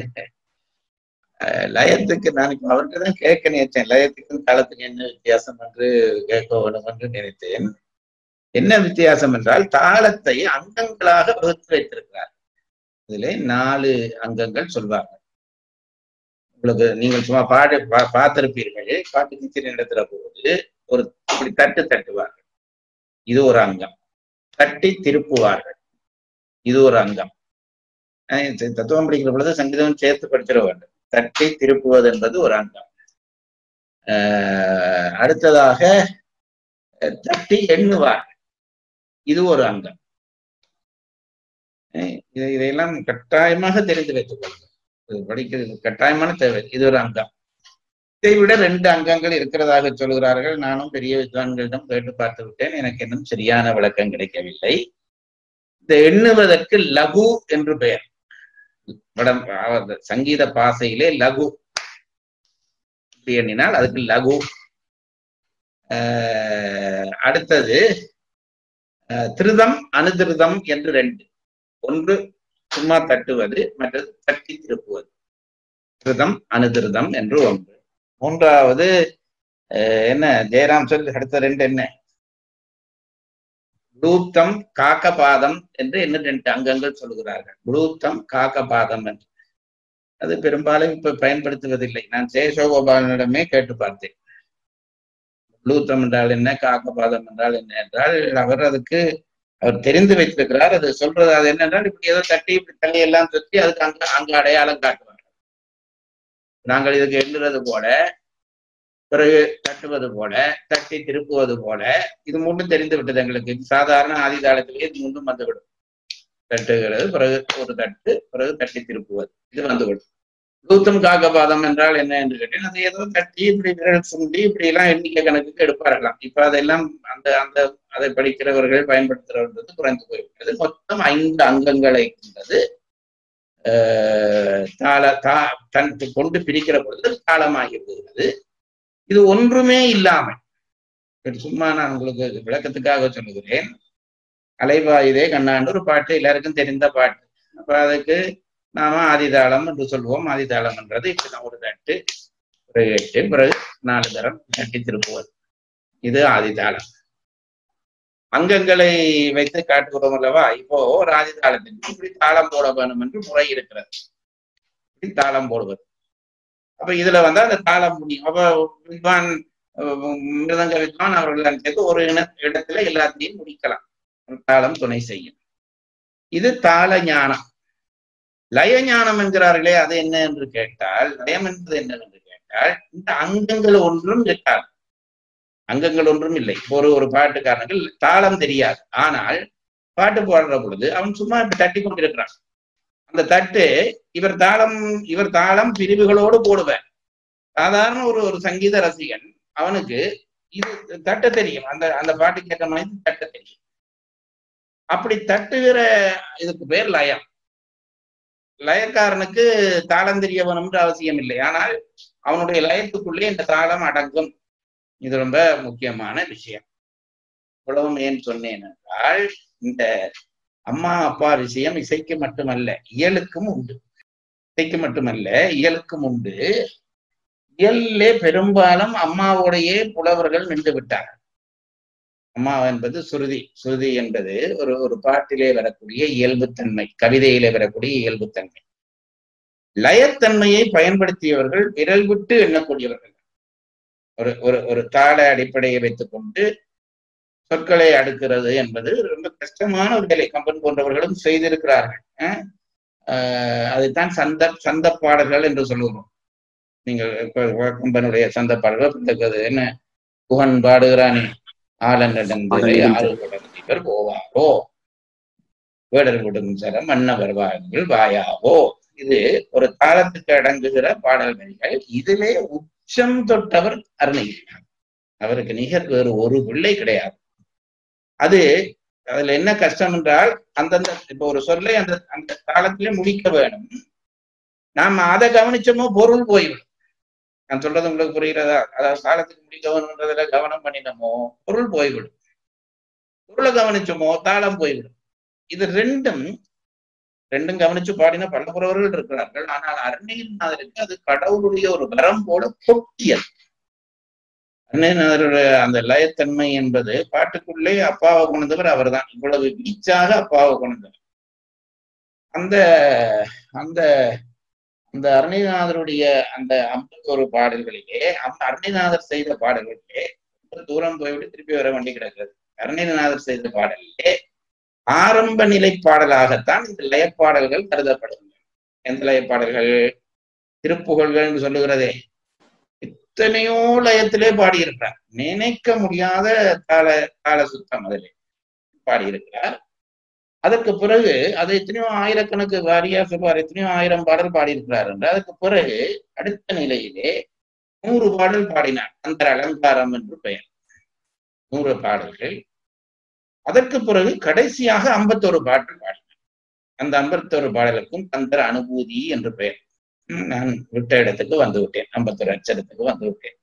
அஹ் லயத்துக்கு நான் இப்ப அவர்கிட்ட தான் கேட்க நினைச்சேன் லயத்துக்கும் காலத்துக்கும் என்ன வித்தியாசம் என்று கேட்க வேண்டும் என்று நினைத்தேன் என்ன வித்தியாசம் என்றால் தாளத்தை அங்கங்களாக வகுத்து வைத்திருக்கிறார் இதிலே நாலு அங்கங்கள் சொல்வார்கள் உங்களுக்கு நீங்கள் சும்மா பாடு பா- பார்த்திருப்பீர்கள் பாட்டு கச்சேரி நடத்துற போது ஒரு இப்படி தட்டு தட்டுவார்கள் இது ஒரு அங்கம் தட்டி திருப்புவார்கள் இது ஒரு அங்கம் அஹ் இது தத்துவம் படிக்கிற பொழுது சங்கீதம் சேர்த்து படிச்சிட வேண்டும் தட்டி திருப்புவது என்பது ஒரு அங்கம் அஹ் அடுத்ததாக அஹ் தட்டி எண்ணுவார்கள் இது ஒரு அங்கம் அஹ் இது இதையெல்லாம் கட்டாயமாக தெரிந்து வைத்துக் கொள்ளுங்கள் இது படிக்கிறது கட்டாயமான தேவை இது ஒரு அங்கம் இதை விட ரெண்டு அங்கங்கள் இருக்கிறதாக சொல்கிறார்கள் நானும் பெரிய வித்வான்களிடம் கேட்டு பார்த்து விட்டேன் எனக்கு இன்னும் சரியான விளக்கம் கிடைக்கவில்லை இந்த எண்ணுவதற்கு லகு என்று பெயர் வடம் அதாவது சங்கீத பாசையிலே லகு இப்படி எண்ணினால் அதுக்கு லகு ஆஹ் அடுத்தது ஆஹ் திருதம் அனுதிருதம் என்று ரெண்டு ஒன்று சும்மா தட்டுவது மற்றது தட்டி திருப்புவது திருதம் அனுதிருதம் என்று ஒன்று மூன்றாவது அஹ், என்ன ஜெயராம் சொல்லி அடுத்த ரெண்டு என்ன ப்ளூத்தம் காக்கபாதம் என்று இன்னும் ரெண்டு அங்கங்கள் சொல்கிறார்கள் ப்ளூத்தம் காக்கபாதம் என்று அது பெரும்பாலும் இப்ப பயன்படுத்துவதில்லை நான் சேஷோகோபாலனிடமே கேட்டு பார்த்தேன் ப்ளூத்தம் என்றால் என்ன காக்கபாதம் என்றால் என்ன என்றால் அவர் அதுக்கு அவர் தெரிந்து வைத்திருக்கிறார் அது சொல்றது அது என்னென்றால் இப்படி ஏதோ தட்டி இப்படி தள்ளி எல்லாம் சுற்றி அதுக்கு அங்க அங்க அடையாளம் காட்டுவாங்க நாங்கள் இதுக்கு எண்ணுறது போல பிறகு தட்டுவது போல தட்டி திருப்புவது போல இது மூன்றும் தெரிந்து விட்டது எங்களுக்கு இது சாதாரண ஆதிதாளத்திலேயே இது மூன்றும் வந்துவிடும் தட்டுகிறது பிறகு ஒரு தட்டு பிறகு தட்டி திருப்புவது இது வந்துவிடும் தூத்தம் காக்கபாதம் என்றால் என்ன என்று கேட்டேன் அது ஏதோ தட்டி இப்படி விரல் சுண்டி இப்படி எல்லாம் எண்ணிக்கை கணக்குக்கு எடுப்பார்களாம் இப்ப அதெல்லாம் அந்த அந்த அதை படிக்கிறவர்கள் பயன்படுத்துறவர்கள் குறைந்து போய்விட்டது மொத்தம் ஐந்து அங்கங்களை கொண்டது ஆஹ் தாள தா தன் கொண்டு பிரிக்கிற பொழுது தாளமாகி விடுகிறது இது ஒன்றுமே இல்லாமல் இப்ப சும்மா நான் உங்களுக்கு விளக்கத்துக்காக சொல்லுகிறேன் அலைவாயுதே கண்ணாண்டு ஒரு பாட்டு எல்லாருக்கும் தெரிந்த பாட்டு அப்ப அதுக்கு நாம ஆதிதாளம் என்று சொல்வோம் ஆதிதாளம் என்றது இப்படிதான் ஒரு தட்டு பிறகு எட்டு பிறகு நாலு தரம் தட்டி திருப்புவது இது ஆதிதாளம் அங்கங்களை வைத்து காட்டுகிறோம் அல்லவா இப்போ ஒரு ஆதிதாளத்திற்கு இப்படி தாளம் போட வேணும் என்று முறை இருக்கிறது இப்படி தாளம் போடுவது அப்ப இதுல வந்து அந்த தாளம் முடியும் அப்ப வித்வான் அஹ், மிருதங்க வித்வான் அவர்கள் சேர்த்து ஒரு இன இடத்துல எல்லாத்தையும் முடிக்கலாம் தாளம் துணை செய்யும் இது தாள ஞானம் லய ஞானம் என்கிறார்களே அது என்ன என்று கேட்டால் லயம் என்பது என்ன என்று கேட்டால் இந்த அங்கங்கள் ஒன்றும் இருக்காது அங்கங்கள் ஒன்றும் இல்லை ஒரு ஒரு பாட்டுக்காரனுக்கு தாளம் தெரியாது ஆனால் பாட்டு பாடுற பொழுது அவன் சும்மா இப்படி தட்டி கொண்டிருக்கிறான் அந்த தட்டு இவர் தாளம் இவர் தாளம் பிரிவுகளோடு போடுவார் சாதாரண ஒரு ஒரு சங்கீத ரசிகன் அவனுக்கு இது தட்ட தெரியும் அந்த அந்த பாட்டுக்கு ஏற்ற மாதிரி தட்ட தெரியும் அப்படி தட்டுகிற இதுக்கு பேர் லயம் லயக்காரனுக்கு தாளம் தெரிய வேணும்ன்ற அவசியம் இல்லை ஆனால் அவனுடைய லயத்துக்குள்ளே இந்த தாளம் அடங்கும் இது ரொம்ப முக்கியமான விஷயம் இவ்வளவும் ஏன் சொன்னேன் என்றால் இந்த அம்மா அப்பா விஷயம் இசைக்கு மட்டுமல்ல இயலுக்கும் உண்டு இசைக்கு மட்டுமல்ல இயலுக்கும் உண்டு இயல்லே பெரும்பாலும் அம்மாவோடையே புலவர்கள் நின்று விட்டார்கள் அம்மா என்பது சுருதி சுருதி என்பது ஒரு ஒரு பாட்டிலே வரக்கூடிய இயல்புத்தன்மை கவிதையிலே வரக்கூடிய இயல்புத்தன்மை லயத்தன்மையை பயன்படுத்தியவர்கள் விரல் விட்டு எண்ணக்கூடியவர்கள் ஒரு ஒரு ஒரு தாள அடிப்படையை வைத்துக் கொண்டு சொற்களை அடுக்கிறது என்பது ரொம்ப கஷ்டமான ஒரு வேலை கம்பன் போன்றவர்களும் செய்திருக்கிறார்கள் அஹ் ஆஹ் அதைத்தான் சந்த சந்த பாடல்கள் என்று சொல்லுகிறோம் நீங்கள் இப்ப கம்பனுடைய சந்த பாடல்கள் பிறகு என்ன புகன் பாடுகிறானே ஆலங்கடந்தரை ஆளுகடந்தவர் போவாரோ வேடர் விடும் சரம் மன்னவர் வாருங்கள் வாயாவோ இது ஒரு தாளத்துக்கு அடங்குகிற பாடல் வரிகள் இதிலே உச்சம் தொட்டவர் அருணகிரிநாதர் அவருக்கு நிகர் வேறு ஒரு பிள்ளை கிடையாது அது அதுல என்ன கஷ்டம் என்றால் அந்தந்த இப்ப ஒரு சொல்லை அந்த அந்த தாளத்திலே முடிக்க வேணும் நாம அதை கவனிச்சோமோ பொருள் போய்விடும் நான் சொல்றது உங்களுக்கு புரிகிறதா அதாவது தாளத்துக்கு முடிக்க வேணும்ன்றதுல கவனம் பண்ணினோமோ பொருள் போய்விடும் பொருளை கவனிச்சோமோ தாளம் போய்விடும் இது ரெண்டும் ரெண்டும் கவனிச்சு பாடின பல புறவர்கள் இருக்கிறார்கள் ஆனால் அருணகிரிநாதருக்கு அது கடவுளுடைய ஒரு வரம் போல கொட்டியது அருணகிரிநாதருடைய அந்த லயத்தன்மை என்பது பாட்டுக்குள்ளே அப்பாவை கொண்டவர் அவர்தான் இவ்வளவு வீச்சாக அப்பாவை கொண்டவர் அந்த அந்த அந்த அருணிநாதருடைய அந்த ஐம்பத்தோரு பாடல்களிலே அந்த அருணிநாதர் செய்த பாடல்களிலே ரொம்ப தூரம் போய்விட்டு திருப்பி வர வேண்டி கிடக்கிறது அருணிநாதர் செய்த பாடலிலே ஆரம்ப நிலை பாடலாகத்தான் இந்த லயப்பாடல்கள் கருதப்படுகின்றன எந்த லயப்பாடல்கள் திருப்புகழ்கள் என்று சொல்லுகிறதே எத்தனையோ லயத்திலே பாடியிருக்கிறார் நினைக்க முடியாத தாள தாள சுத்தம் அதிலே பாடியிருக்கிறார் அதற்கு பிறகு அது எத்தனையோ ஆயிரக்கணக்கு வாரியா சொல்வார் எத்தனையோ ஆயிரம் பாடல் பாடியிருக்கிறார் என்று அதற்கு பிறகு அடுத்த நிலையிலே நூறு பாடல் பாடினார் அந்த அலங்காரம் என்று பெயர் நூறு பாடல்கள் அதற்கு பிறகு கடைசியாக ஐம்பத்தோரு பாட்டு பாடினார் அந்த ஐம்பத்தோரு பாடலுக்கும் கந்தர அனுபூதி என்று பெயர் நான் விட்ட இடத்துக்கு வந்து விட்டேன் ஐம்பத்தோரு அச்சரத்துக்கு வந்து விட்டேன்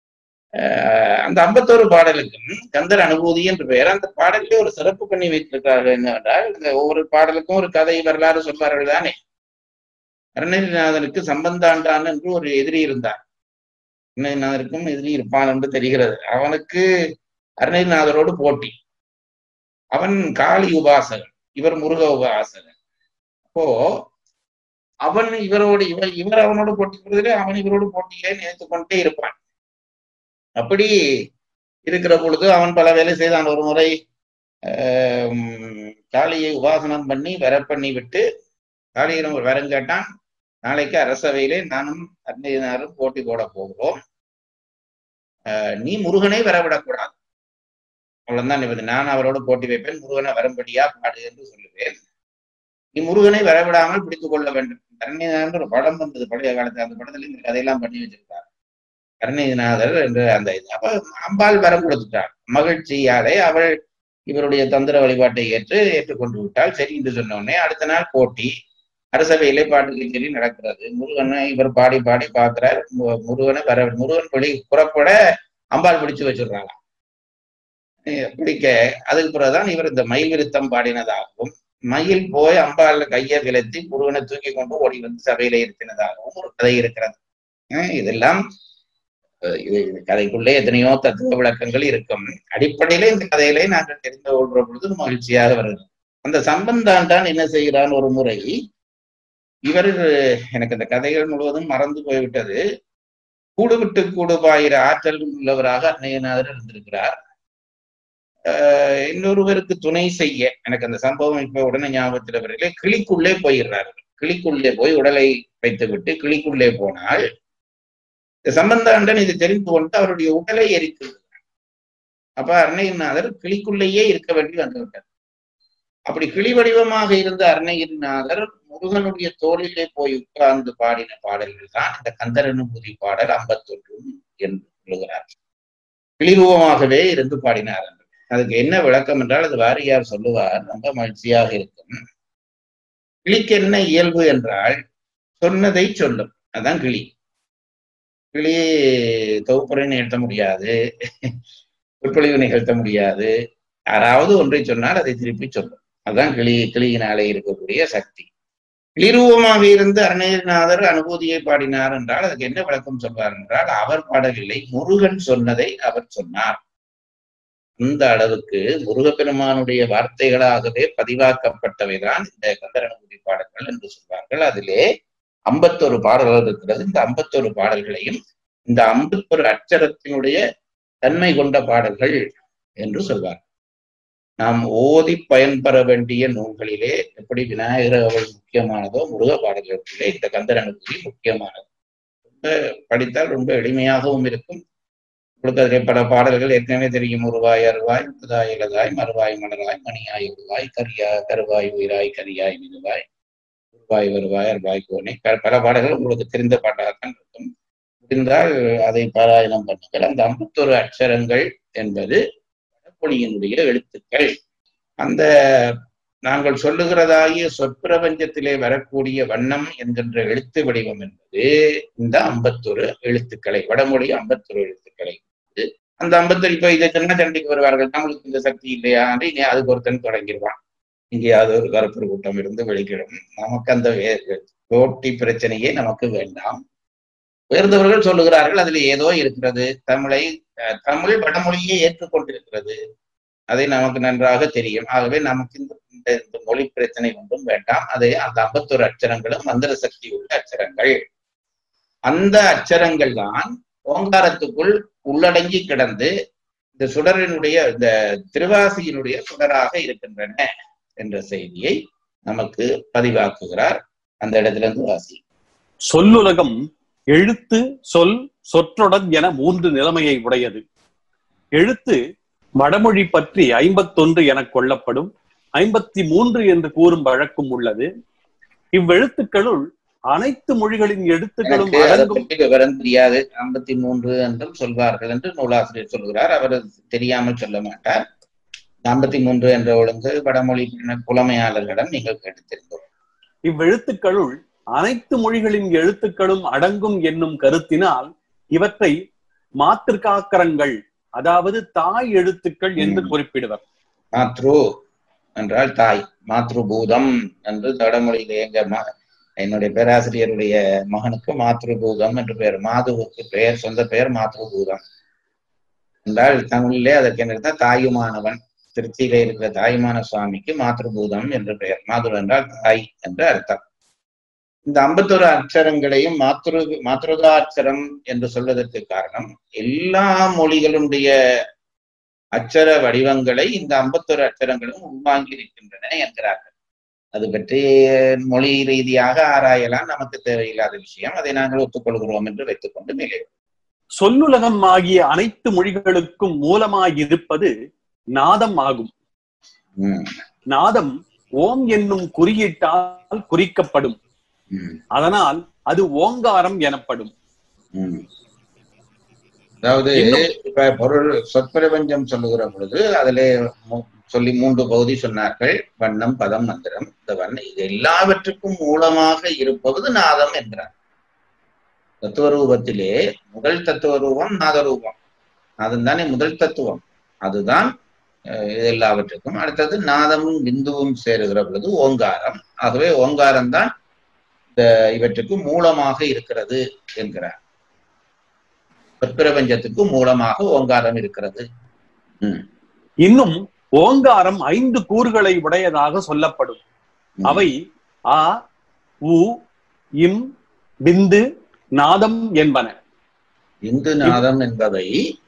அந்த ஐம்பத்தோரு பாடலுக்கும் கந்தர் அனுபூதி என்று பெயர் அந்த பாடலிலே ஒரு சிறப்பு பண்ணி வைத்திருக்கிறார்கள் என்னவென்றால் இந்த ஒவ்வொரு பாடலுக்கும் ஒரு கதை வரலாறு சொல்வார்கள் தானே அருணகிரிநாதனுக்கு சம்பந்தாண்டான் என்று ஒரு எதிரி இருந்தார் அருணகிரிநாதருக்கும் எதிரி இருப்பான் என்று தெரிகிறது அவனுக்கு அருணகிரிநாதரோடு போட்டி அவன் காளி உபாசகன் இவர் முருக உபாசகன் அப்போ அவன் இவரோடு இவர் இவர் அவனோடு போட்டிக்கிறதுல அவன் இவரோடு போட்டியை நினைத்து கொண்டே இருப்பான் அப்படி இருக்கிற பொழுது அவன் பல வேலை செய்தான் ஒரு முறை காளியை உபாசனம் பண்ணி வர பண்ணி விட்டு காளியிடம் ஒரு வரம் கேட்டான் நாளைக்கு அரசவையிலே நானும் அன்னையினாரும் போட்டி போட போகிறோம் நீ முருகனை வரவிடக்கூடாது அவ்வளவுதான் நிபந்தனை நான் அவரோடு போட்டி வைப்பேன் முருகனை வரும்படியா பாடு என்று சொல்லுவேன் நீ முருகனை வரவிடாமல் பிடித்துக் கொள்ள வேண்டும் கருணைநாதர் ஒரு படம் வந்தது பழைய காலத்துல அந்த படத்துல இந்த கதையெல்லாம் பண்ணி வச்சிருக்காரு கருணைநாதர் என்று அந்த இது அப்ப அம்பாள் வரம் கொடுத்துட்டாள் மகிழ்ச்சியாலே அவள் இவருடைய தந்திர வழிபாட்டை ஏற்று ஏற்றுக்கொண்டு விட்டால் சரி என்று சொன்ன உடனே அடுத்த நாள் போட்டி அரசவையிலே பாட்டு கச்சேரி நடக்கிறது முருகனை இவர் பாடி பாடி பார்க்கிறார் முருகனை வர முருகன் வெளி புறப்பட அம்பாள் பிடிச்சு வச்சிடுறாங்க பிடிக்க அதுக்கு பிறகுதான் இவர் இந்த மயில் விருத்தம் பாடினதாகவும் மயில் போய் அம்பாள் கையை விலத்தி முருகனை தூக்கி கொண்டு ஓடி வந்து சபையில இருத்தினதாகவும் ஒரு கதை இருக்கிறது இதெல்லாம் இது கதைக்குள்ளே எத்தனையோ தத்துவ விளக்கங்கள் இருக்கும் அடிப்படையில இந்த கதையிலே நாங்கள் தெரிந்து கொள்ற பொழுது மகிழ்ச்சியாக வருது அந்த சம்பந்தாண்டான் என்ன செய்கிறான் ஒரு முறை இவர் எனக்கு இந்த கதைகள் முழுவதும் மறந்து போய்விட்டது கூடு விட்டு கூடு பாயிர ஆற்றல் உள்ளவராக அன்னையநாதர் இருந்திருக்கிறார் இன்னொருவருக்கு துணை செய்ய எனக்கு அந்த சம்பவம் இப்ப உடனே ஞாபகத்தில் வரல கிளிக்குள்ளே போயிடுறாரு கிளிக்குள்ளே போய் உடலை வைத்து விட்டு கிளிக்குள்ளே போனால் சம்பந்தாண்டன் இது தெரிந்து கொண்டு அவருடைய உடலை எரித்து அப்ப அருணகிரிநாதர் கிளிக்குள்ளேயே இருக்க வேண்டி வந்துவிட்டார் அப்படி கிளி வடிவமாக இருந்த அருணகிரிநாதர் முருகனுடைய தோளிலே போய் உட்கார்ந்து பாடின பாடல்கள் தான் இந்த கந்தரனுபூதி பாடல் ஐம்பத்தொன்று என்று சொல்லுகிறார் கிளிரூபமாகவே இருந்து பாடினார் என்று. அதுக்கு என்ன விளக்கம் என்றால் அது வாரியார் சொல்லுவார் ரொம்ப மகிழ்ச்சியாக இருக்கும் கிளிக்கு என்ன இயல்பு என்றால் சொன்னதை சொல்லும் அதான் கிளி கிளி தொகுப்புரை நிகழ்த்த முடியாது சொற்பொழிவு நிகழ்த்த முடியாது யாராவது ஒன்றை சொன்னால் அதை திருப்பி சொல்லும் அதுதான் கிளி கிளியினாலே இருக்கக்கூடிய சக்தி கிளிரூபமாக இருந்து அருணகிரிநாதர் அனுபூதியை பாடினார் என்றால் அதுக்கு என்ன விளக்கம் சொல்வார் என்றால் அவர் பாடவில்லை முருகன் சொன்னதை அவர் சொன்னார் இந்த அளவுக்கு முருகப்பெருமானுடைய வார்த்தைகளாகவே பதிவாக்கப்பட்டவைதான் இந்த கந்தரனுபூதி பாடல்கள் என்று சொல்வார்கள் அதிலே ஐம்பத்தொரு பாடல்கள் இருக்கிறது இந்த ஐம்பத்தொரு பாடல்களையும் இந்த ஐம்பத்தொரு அச்சரத்தினுடைய தன்மை கொண்ட பாடல்கள் என்று சொல்வார் நாம் ஓதி பயன்பெற வேண்டிய நூல்களிலே எப்படி விநாயகர் அவள் முக்கியமானதோ முருக பாடல்களிலே இந்த கந்தரனுபூதி முக்கியமானது ரொம்ப படித்தால் ரொம்ப எளிமையாகவும் இருக்கும் உங்களுக்கு அதிலே பல பாடல்கள் ஏற்கனவே தெரியும் உருவாய் அருவாய் முழுதாய் இலதாய் மறுவாய் மலராய் மணியாய் உருவாய் கரியா கருவாய் உயிராய் கரியாய் மிகுவாய் உருவாய் வருவாய் அருவாய் கோனே ப- பல பாடல்கள் உங்களுக்கு தெரிந்த பாட்டாகத்தான் இருக்கும் முடிந்தால் அதை பாராயணம் பண்ணுங்கள் அந்த ஐம்பத்தொரு அக்ஷரங்கள் என்பது வடமொழியினுடைய எழுத்துக்கள் அந்த நாங்கள் சொல்லுகிறதாகிய சொற்பிரபஞ்சத்திலே வரக்கூடிய வண்ணம் என்கின்ற எழுத்து வடிவம் என்பது இந்த ஐம்பத்தொரு எழுத்துக்களை வடமொழி ஐம்பத்தொரு எழுத்துக்களை கொண்டது. அந்த ஐம்பத்தொரு இப்ப இதை சொன்னா சண்டைக்கு வருவார்கள் நம்மளுக்கு இந்த சக்தி இல்லையா என்று இனி அதுக்கு ஒருத்தன் தொடங்கிடுவான் எங்கேயாவது ஒரு கருப்பர் கூட்டம் இருந்து வெளிக்கிடும் நமக்கு அந்த வே- போட்டி பிரச்சனையே நமக்கு வேண்டாம் உயர்ந்தவர்கள் சொல்லுகிறார்கள் அதுல ஏதோ இருக்கிறது தமிழை அஹ், தமிழ் வடமொழியை ஏற்றுக்கொண்டிருக்கிறது அதை நமக்கு நன்றாக தெரியும் ஆகவே நமக்கு இந்த இந்த இந்த மொழி பிரச்சனை ஒன்றும் வேண்டாம் அதை அந்த ஐம்பத்தொரு அச்சரங்களும் மந்திர சக்தி உள்ள அச்சரங்கள் அந்த அச்சரங்கள் தான் ஓங்காரத்துக்குள் உள்ளடங்கி கிடந்து இந்த சுடரினுடைய இந்த திருவாசியினுடைய சுடராக இருக்கின்றன என்ற செய்தியை நமக்கு பதிவாக்குகிறார் அந்த இடத்துல இருந்து வாசி சொல்லுலகம் எழுத்து சொல் சொற்றொடர் என மூன்று நிலைமையை உடையது எழுத்து வடமொழி பற்றி ஐம்பத்தொன்று எனக் கொள்ளப்படும் ஐம்பத்தி மூன்று என்று கூறும் வழக்கும் உள்ளது இவ்வெழுத்துக்களுள் அனைத்து மொழிகளின் எழுத்துக்களும் எனக்கு அதை அடங்கும் பற்றி விவரம் தெரியாது ஐம்பத்தி மூன்று என்றும் சொல்வார்கள் என்று நூலாசிரியர் சொல்கிறார் அவர் அது தெரியாமல் சொல்ல மாட்டார் ஐம்பத்தி மூன்று என்ற ஒழுங்கு வடமொழி புலமையாளர்களிடம் நீங்கள் கேட்டு தெரிந்து இவ்வெழுத்துக்களுள் அனைத்து மொழிகளின் எழுத்துக்களும் அடங்கும் என்னும் கருத்தினால் இவற்றை மாத்திருக்காக்கரங்கள் அதாவது தாய் எழுத்துக்கள் என்று ம். குறிப்பிடுவர் மாத்ரு என்றால் தாய் மாத்ருபூதம் என்று வடமொழியிலே எங்க ம- என்னுடைய பேராசிரியருடைய மகனுக்கு மாத்ருபூதம் என்று பெயர் மாதுவுக்கு பெயர் சொந்த பெயர் மாத்ருபூதம் என்றால் தமிழிலே அதற்கு என்ன அர்த்தம்? தாயுமானவன் திருச்சியிலே இருக்கிற தாயுமான சுவாமிக்கு மாத்ருபூதம் என்று பெயர் மாதுரு என்றால் தாய் என்று அர்த்தம் இந்த ஐம்பத்தொரு அக்ஷரங்களையும் மாத்ரு மாத்ருதா அக்ஷரம் என்று சொல்வதற்கு காரணம் எல்லா மொழிகளுடைய அச்சர வடிவங்களை இந்த ஐம்பத்தொரு அச்சரங்களும் உள்வாங்கி இருக்கின்றன என்கிறார்கள் அது பற்றி மொழி ரீதியாக ஆராயலாம் நமக்கு தேவையில்லாத விஷயம் அதை நாங்கள் ஒத்துக்கொள்கிறோம் என்று வைத்துக்கொண்டு மேலே சொல்லுலகம் ஆகிய அனைத்து மொழிகளுக்கும் மூலமாயிருப்பது நாதம் ஆகும் ம், நாதம் ஓம் என்னும் குறியீட்டால் குறிக்கப்படும் ம், அதனால் அது ஓங்காரம் எனப்படும் ம். அதாவது இன்னும் இப்ப பொருள் சொற்பிரபஞ்சம் சொல்லுகிற பொழுது அதிலே மு- சொல்லி மூன்று பகுதி சொன்னார்கள் வண்ணம் பதம் மந்திரம் இந்த வண்ண இது எல்லாவற்றுக்கும் மூலமாக இருப்பது நாதம் என்றார் தத்துவ ரூபத்திலே முதல் தத்துவ ரூபம் நாத ரூபம் நாதம் தானே முதல் தத்துவம் அதுதான் அஹ், இது எல்லாவற்றுக்கும் அடுத்தது நாதமும் பிந்துவும் சேருகிற பொழுது ஓங்காரம் ஆகவே ஓங்காரம் தான் இந்த இவற்றுக்கு மூலமாக இருக்கிறது என்கிறார் பிரபஞ்சத்துக்கு மூலமாக ஓங்காரம் இருக்கிறது ம், இன்னும் ஓங்காரம் ஐந்து கூறுகளை உடையதாக சொல்லப்படும் ம். அவை ஆ உ இம் பிந்து நாதம் என்பன இந்து நாதம் என்பவை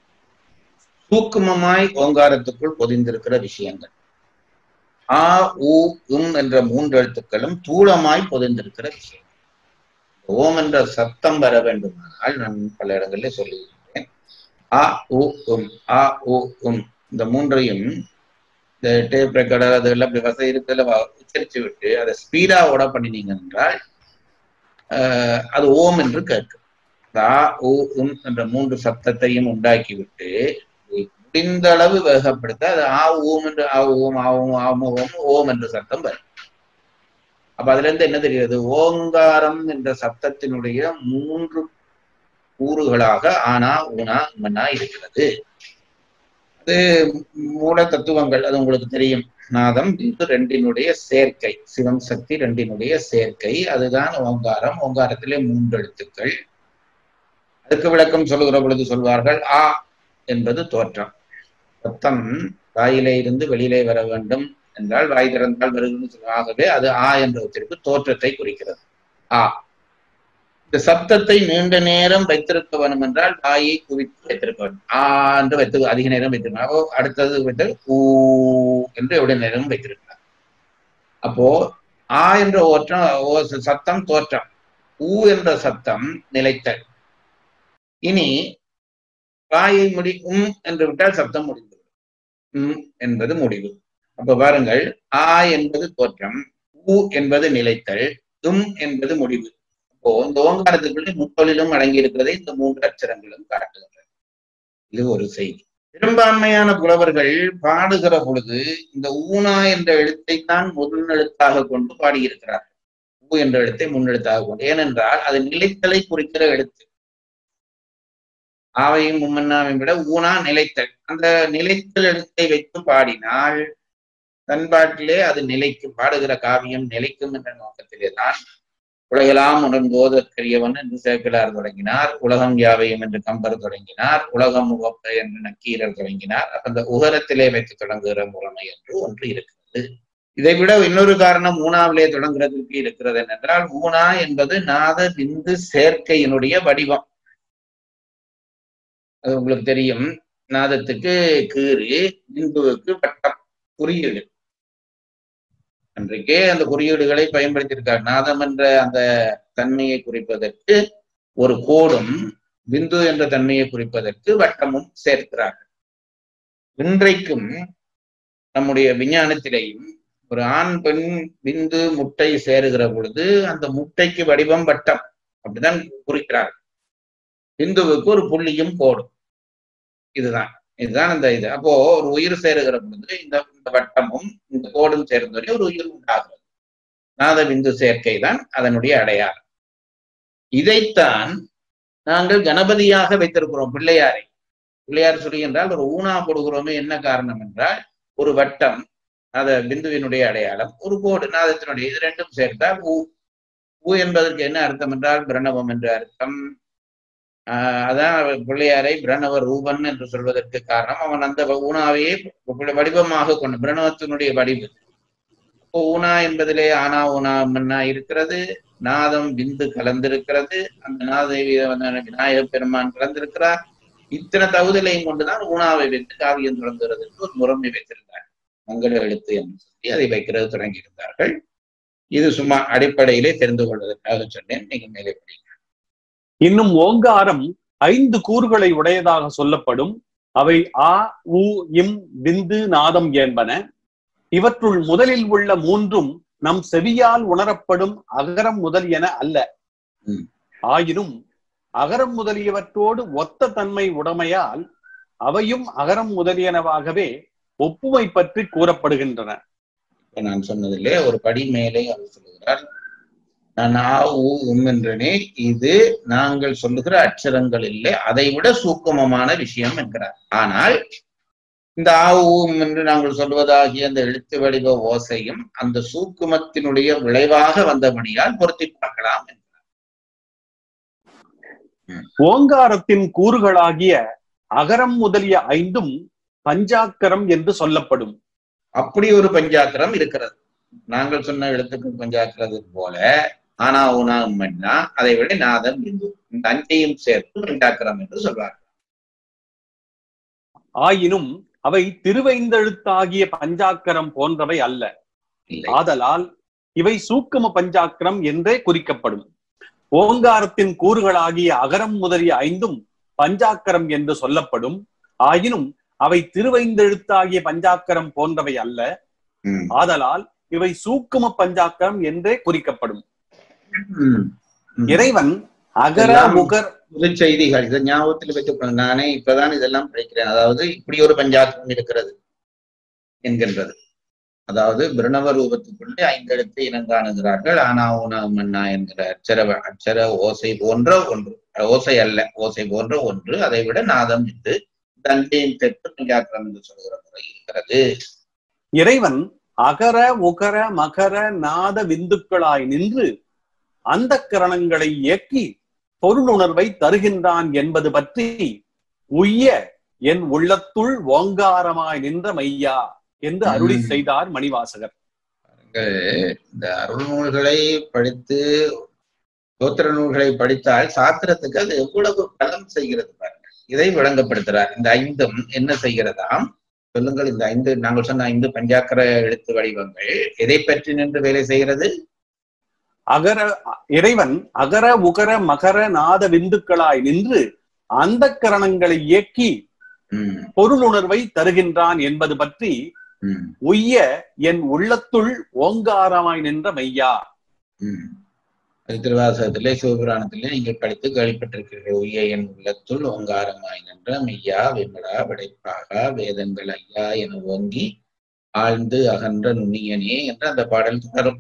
சூக்குமமாய் ஓங்காரத்துக்குள் பொதிந்திருக்கிற விஷயங்கள் ஆ உ உம் என்ற மூன்று எழுத்துக்களும் தூளமாய் பொதிந்திருக்கிற விஷயம் ஓம் என்ற சத்தம் வர வேண்டுமானால் நான் பல இடங்களில் சொல்லியிருக்கிறேன் ஆ உ உம் ஆ உ உம் இந்த மூன்றையும் இந்த டேப் ரெக்கார்டர் அதெல்லாம் இப்படி வசதி இருக்கிறதுல வ- உச்சரித்து விட்டு அதை ஸ்பீடா ஓட பண்ணினீங்க என்றால் ஆஹ், அது ஓம் என்று கேட்கும் இந்த ஆ உ உம் என்ற மூன்று சப்தத்தையும் உண்டாக்கி விட்டு முடிந்த அளவு வேகப்படுத்த அது ஆ ஊம் என்று ஆ ஊம் ஆ ஊம் ஆ ஊம், ஓம் ஓம் என்று சத்தம் வரும் அப்ப அதுல இருந்து என்ன தெரிகிறது ஓங்காரம் என்ற சப்தத்தினுடைய மூன்று கூறுகளாக ஆனா ஊனா மன்னா இருக்கிறது அது மூல தத்துவங்கள் அது உங்களுக்கு தெரியும் நாதம் இது ரெண்டினுடைய சேர்க்கை சிவம் சக்தி ரெண்டினுடைய சேர்க்கை அதுதான் ஓங்காரம் ஓங்காரத்திலே மூன்று எழுத்துக்கள் அதுக்கு விளக்கம் சொல்லுகிற பொழுது சொல்வார்கள் ஆ என்பது தோற்றம் சத்தம் வாயிலே இருந்து வெளியிலே வர வேண்டும் என்றால் வாய் திறந்தால் வருகிறது சொல்லுவாங்க. ஆகவே அது ஆ என்ற ஒத்திற்கு தோற்றத்தை குறிக்கிறது ஆ இந்த சப்தத்தை நீண்ட நேரம் வைத்திருக்க வேண்டும் என்றால் வாயை குவித்து வைத்திருக்க வேண்டும் ஆ என்று வைத்து அதிக நேரம் வைத்திருக்கணும் அப்போ அடுத்தது வைத்து ஊ என்று எவ்வளவு நேரம் வைத்திருக்கிறார் அப்போ ஆ என்ற ஓற்றம் ஓ சத்தம் தோற்றம் ஊ என்ற சத்தம் நிலைத்தல் இனி வாயை முடி உம் என்று விட்டால் சப்தம் முடிந்தது உம் என்பது முடிவு அப்ப பாருங்கள் ஆ என்பது தோற்றம் ஊ என்பது நிலைத்தல் உம் என்பது முடிவு அப்போ இந்த ஓங்காரத்துக்குள்ளே முத்தொழிலும் அடங்கி இருக்கிறதை இந்த மூன்று அச்சரங்களும் காட்டுகின்றன இது ஒரு செய்தி பெரும்பான்மையான புலவர்கள் பாடுகிற பொழுது இந்த ஊனா என்ற எழுத்தை தான் முதல் எழுத்தாக கொண்டு பாடியிருக்கிறார்கள் ஊ என்ற எழுத்தை முன்னெழுத்தாக கொண்டு ஏனென்றால் அது நிலைத்தலை குறிக்கிற எழுத்து ஆவையும் மும்மன்னாவையும் விட ஊனா நிலைத்தல் அந்த நிலைத்தல் எழுத்தை வைத்து பாடினால் தன்பாட்டிலே அது நிலைக்கும் பாடுகிற காவியம் நிலைக்கும் என்ற நோக்கத்திலே தான் உலகெல்லாம் உணர்ந்தோதற்கரியவன் என்று சேக்கிலார் தொடங்கினார் உலகம் யாவையும் என்று கம்பர் தொடங்கினார் உலகம் உகப்ப என்று நக்கீரர் தொடங்கினார் அப்ப அந்த உகரத்திலே வைத்து தொடங்குகிற முறைமை என்று ஒன்று இருக்கிறது இதை விட இன்னொரு காரணம் ஊனாவிலே தொடங்குறதற்கு இருக்கிறது என்னென்றால் ஊனா என்பது நாத விந்து சேர்க்கையினுடைய வடிவம் அது உங்களுக்கு தெரியும் நாதத்துக்கு கீறு விந்துவுக்கு வட்டம் குறியீடு அன்றைக்கே அந்த குறியீடுகளை பயன்படுத்தியிருக்கார் நாதம் என்ற அந்த தன்மையை குறிப்பதற்கு ஒரு கோடும் பிந்து என்ற தன்மையை குறிப்பதற்கு வட்டமும் சேர்க்கிறார்கள் இன்றைக்கும் நம்முடைய விஞ்ஞானத்திலேயும் ஒரு ஆண் பெண் பிந்து முட்டை சேருகிற பொழுது அந்த முட்டைக்கு வடிவம் வட்டம் அப்படிதான் குறிக்கிறார்கள் பிந்துவுக்கு ஒரு புள்ளியும் கோடும் இதுதான் இதுதான் அந்த இது அப்போ ஒரு உயிர் சேருகிற பொழுது இந்த இந்த வட்டமும் இந்த கோடும் சேர்ந்தோடனே ஒரு உயிர் உண்டாகிறது நாத பிந்து சேர்க்கை தான் அதனுடைய அடையாளம் இதைத்தான் நாங்கள் கணபதியாக வைத்திருக்கிறோம் பிள்ளையாரை பிள்ளையார் சொல்லி என்றால் ஒரு ஊனா போடுகிறோமே என்ன காரணம் என்றால் ஒரு வட்டம் நாத பிந்துவினுடைய அடையாளம் ஒரு கோடு நாதத்தினுடைய இது ரெண்டும் சேர்த்தால் ஊ ஊ என்பதற்கு என்ன அர்த்தம் என்றால் பிரணவம் என்ற அர்த்தம் ஆஹ் அதான் பிள்ளையாரை பிரணவ ரூபன் என்று சொல்வதற்கு காரணம் அவன் அந்த ஊனாவையே வடிவமாக கொண்ட பிரணவத்தினுடைய வடிவு இப்போ ஊனா என்பதிலே ஆனா ஊனா மன்னா இருக்கிறது நாதம் விந்து கலந்திருக்கிறது அந்த நாதேவி விநாயக பெருமான் கலந்திருக்கிறார் இத்தனை தகுதலையும் கொண்டுதான் ஊனாவை வைத்து காவியம் தொடங்குகிறது என்று ஒரு முறைமை வைத்திருந்தார் மங்கள எழுத்து என்று சொல்லி அதை வைக்கிறது தொடங்கி இருந்தார்கள் இது சும்மா அடிப்படையிலே தெரிந்து கொள்வதற்காக சொன்னேன் நீங்க மேலே படிங்க இன்னும் ஓங்காரம் ஐந்து கூறுகளை உடையதாக சொல்லப்படும் அவை ஆ உ இம் விந்து நாதம் என்பன இவற்றுள் முதலில் உள்ள மூன்றும் நம் செவியால் உணரப்படும் அகரம் முதலியன அல்ல ம். ஆயினும் அகரம் முதலியவற்றோடு ஒத்த தன்மை உடைமையால் அவையும் அகரம் முதலியனவாகவே ஒப்புமை பற்றி கூறப்படுகின்றன இப்ப நான் சொன்னதிலே ஒரு படி மேலே அவர் சொல்லுகிறார் நான் ஆ ஊ உம் என்றனே இது நாங்கள் சொல்லுகிற அச்சரங்கள் இல்லை அதை விட சூக்குமமான விஷயம் என்கிறார் ஆனால் இந்த ஆ ஊம் என்று நாங்கள் சொல்வதாகிய அந்த எழுத்து வடிவ ஓசையும் அந்த சூக்குமத்தினுடைய விளைவாக வந்தபடியால் பொருத்தி பார்க்கலாம் என்கிறார். ஓங்காரத்தின் கூறுகளாகிய அகரம் முதலிய ஐந்தும் பஞ்சாக்கரம் என்று சொல்லப்படும் அப்படி ஒரு பஞ்சாக்கரம் இருக்கிறது நாங்கள் சொன்ன எழுத்துக்கள் பஞ்சாக்கிறது போல ஆனா ஊனா உம்மன்னா அதை விட நாதம் பிந்து இந்த அஞ்சையும் சேர்த்து பஞ்சாக்கரம் என்று சொல்வார்கள் ஆயினும் அவை திருவைந்தெழுத்தாகிய பஞ்சாக்கரம் போன்றவை அல்ல இல்லை ஆதலால் இவை சூக்கும பஞ்சாக்கரம் என்றே குறிக்கப்படும் ஓங்காரத்தின் கூறுகளாகிய அகரம் முதலிய ஐந்தும் பஞ்சாக்கரம் என்று சொல்லப்படும் ஆயினும் அவை திருவைந்தெழுத்தாகிய பஞ்சாக்கரம் போன்றவை அல்ல ம். ஆதலால் இவை சூக்கும பஞ்சாக்கரம் என்றே குறிக்கப்படும் ம். ம். இறைவன் அகர எல்லாம் உகர் புது செய்திகள் இதை ஞாபகத்தில் வைத்துக்கொள்ள நானே இப்பதான் இதெல்லாம் படிக்கிறேன் அதாவது இப்படி ஒரு பஞ்சாக்கம் இருக்கிறது என்கின்றது அதாவது பிரணவ ரூபத்துக்குள்ளே ஐந்தெழுத்து இனங்காணுகிறார்கள் ஆனா ஊனா மன்னா என்கிற அச்சர அச்சர ஓசை போன்ற ஒன்று ஓசை அல்ல ஓசை போன்ற ஒன்று அதை விட நாதம் இது தண்டியின் தெற்கு பஞ்சாக்கம் என்று சொல்கிற முறை இருக்கிறது இறைவன் அகர உகர மகர நாத விந்துக்களாய் நின்று அந்த கரணங்களை இயக்கி பொருளுணர்வை தருகின்றான் என்பது பற்றி உய்ய என் உள்ளத்துள் ஓங்காரமாய் நின்ற மையா என்று அருளி உம். செய்தார் மணிவாசகர் பாருங்கள், இந்த அருள் நூல்களை படித்து தோத்திர நூல்களை படித்தால் சாத்திரத்துக்கு அது எவ்வளவு பலம் செய்கிறது பாருங்கள் இதை விளங்கப்படுத்துறார் இந்த ஐந்தும் என்ன செய்கிறதாம் சொல்லுங்கள் இந்த ஐந்து நாங்கள் சொன்ன ஐந்து பஞ்சாக்கர எழுத்து வடிவங்கள் எதை பற்றி நின்று வேலை செய்கிறது அகர இறைவன் அகர உகர மகர நாத விந்துக்களாய் நின்று அந்த கரணங்களை இயக்கி உம் பொருளுணர்வை தருகின்றான் என்பது பற்றி உம் உய்ய என் உள்ளத்துள் ஓங்காரமாய் நின்ற மையா உம் அது திருவாசகத்திலே சிவபுராணத்திலே நீங்கள் படித்து கேள்விப்பட்டிருக்கிறீர்கள் உய்ய என் உள்ளத்துள் ஓங்காரமாய் நின்ற மெய்யா விமலா விடைப்பாகா வேதங்கள் ஐயா என ஓங்கி ஆழ்ந்து அகன்ற நுண்ணியனே என்று அந்த பாடல் தொடரும்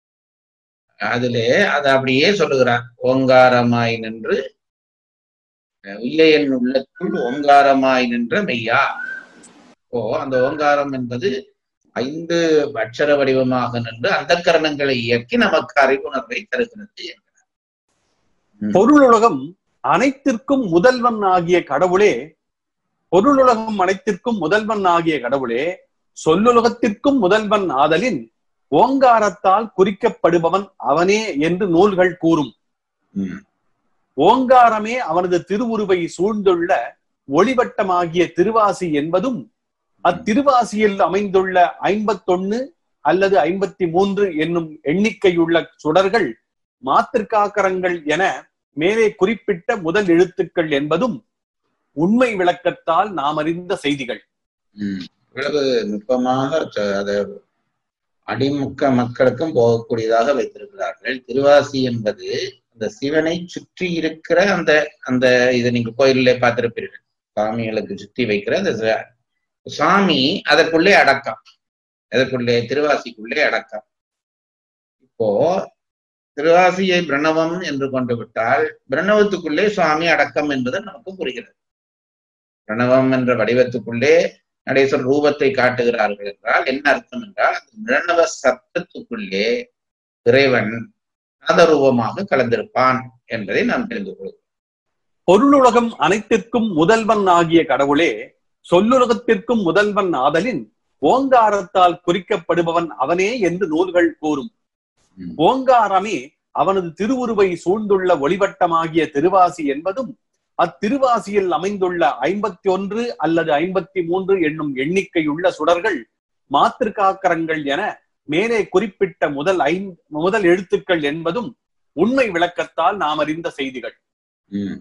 அதிலே அது அப்படியே சொல்லுகிறார் ஓங்காரமாய் நின்று உய்ய என் உள்ளத்துள் ஓங்காரமாய் நின்ற மெய்யா ஓ அந்த ஓங்காரம் என்பது ஐந்து அட்சர வடிவமாக நின்று அந்த கரணங்களை இயக்கி நமக்கு அறிவுணர்வை தருகிறது என்கிறார். ம். பொருளுலகம் அனைத்திற்கும் முதல்வன் ஆகிய கடவுளே பொருளுலகம் அனைத்திற்கும் முதல்வன் ஆகிய கடவுளே சொல்லுலகத்திற்கும் முதல்வன் ஆதலின் ஓங்காரத்தால் குறிக்கப்படுபவன் அவனே என்று நூல்கள் கூறும் ம். ஓங்காரமே அவனது திருவுருவை சூழ்ந்துள்ள ஒளிவட்டமாகிய திருவாசி என்பதும் அத்திருவாசியில் அமைந்துள்ள ஐம்பத்தொன்னு அல்லது ஐம்பத்தி மூன்று என்னும் எண்ணிக்கையுள்ள சுடர்கள் மாத்திருக்காக்கரங்கள் என மேலே குறிப்பிட்ட முதல் எழுத்துக்கள் என்பதும் உண்மை விளக்கத்தால் நாம் அறிந்த செய்திகள் ம். இவ்வளவு நுட்பமாக ச- அதை அடிமுக்க மக்களுக்கும் போகக்கூடியதாக வைத்திருக்கிறார்கள் திருவாசி என்பது அந்த சிவனை சுற்றி இருக்கிற அந்த அந்த இது நீங்க கோயில்ல பார்த்திருப்பீர்கள் சாமிகளுக்கு சுற்றி வைக்கிற அந்த ச- சாமி அதற்குள்ளே அடக்கம் அதற்குள்ளே திருவாசிக்குள்ளே அடக்கம் இப்போ திருவாசியை பிரணவம் என்று கொண்டு விட்டால் பிரணவத்துக்குள்ளே சுவாமி அடக்கம் என்பது நமக்கு புரிகிறது பிரணவம் என்ற வடிவத்துக்குள்ளே நடேசர் ரூபத்தை காட்டுகிறார்கள் என்றால் என்ன அர்த்தம் என்றால் அந்த பிரணவ சப்தத்துக்குள்ளே இறைவன் நாதரூபமாக கலந்திருப்பான் என்பதை நாம் தெரிந்து கொள்கிறோம் பொருளுலகம் அனைத்திற்கும் முதல்வன் ஆகிய கடவுளே சொல்லுலகத்திற்கும் முதல்வன் ஆதலின் ஓங்காரத்தால் குறிக்கப்படுபவன் அவனே என்று நூல்கள் கூறும் ம். ஓங்காரமே அவனது திருவுருவை சூழ்ந்துள்ள ஒளிவட்டமாகிய திருவாசி என்பதும் அத்திருவாசியில் அமைந்துள்ள ஐம்பத்தி ஒன்று அல்லது ஐம்பத்தி மூன்று என்னும் எண்ணிக்கையுள்ள சுடர்கள் மாத்திருக்காக்கரங்கள் என மேலே குறிப்பிட்ட முதல் ஐந்து முதல் எழுத்துக்கள் என்பதும் உண்மை விளக்கத்தால் நாம் அறிந்த செய்திகள் ம்.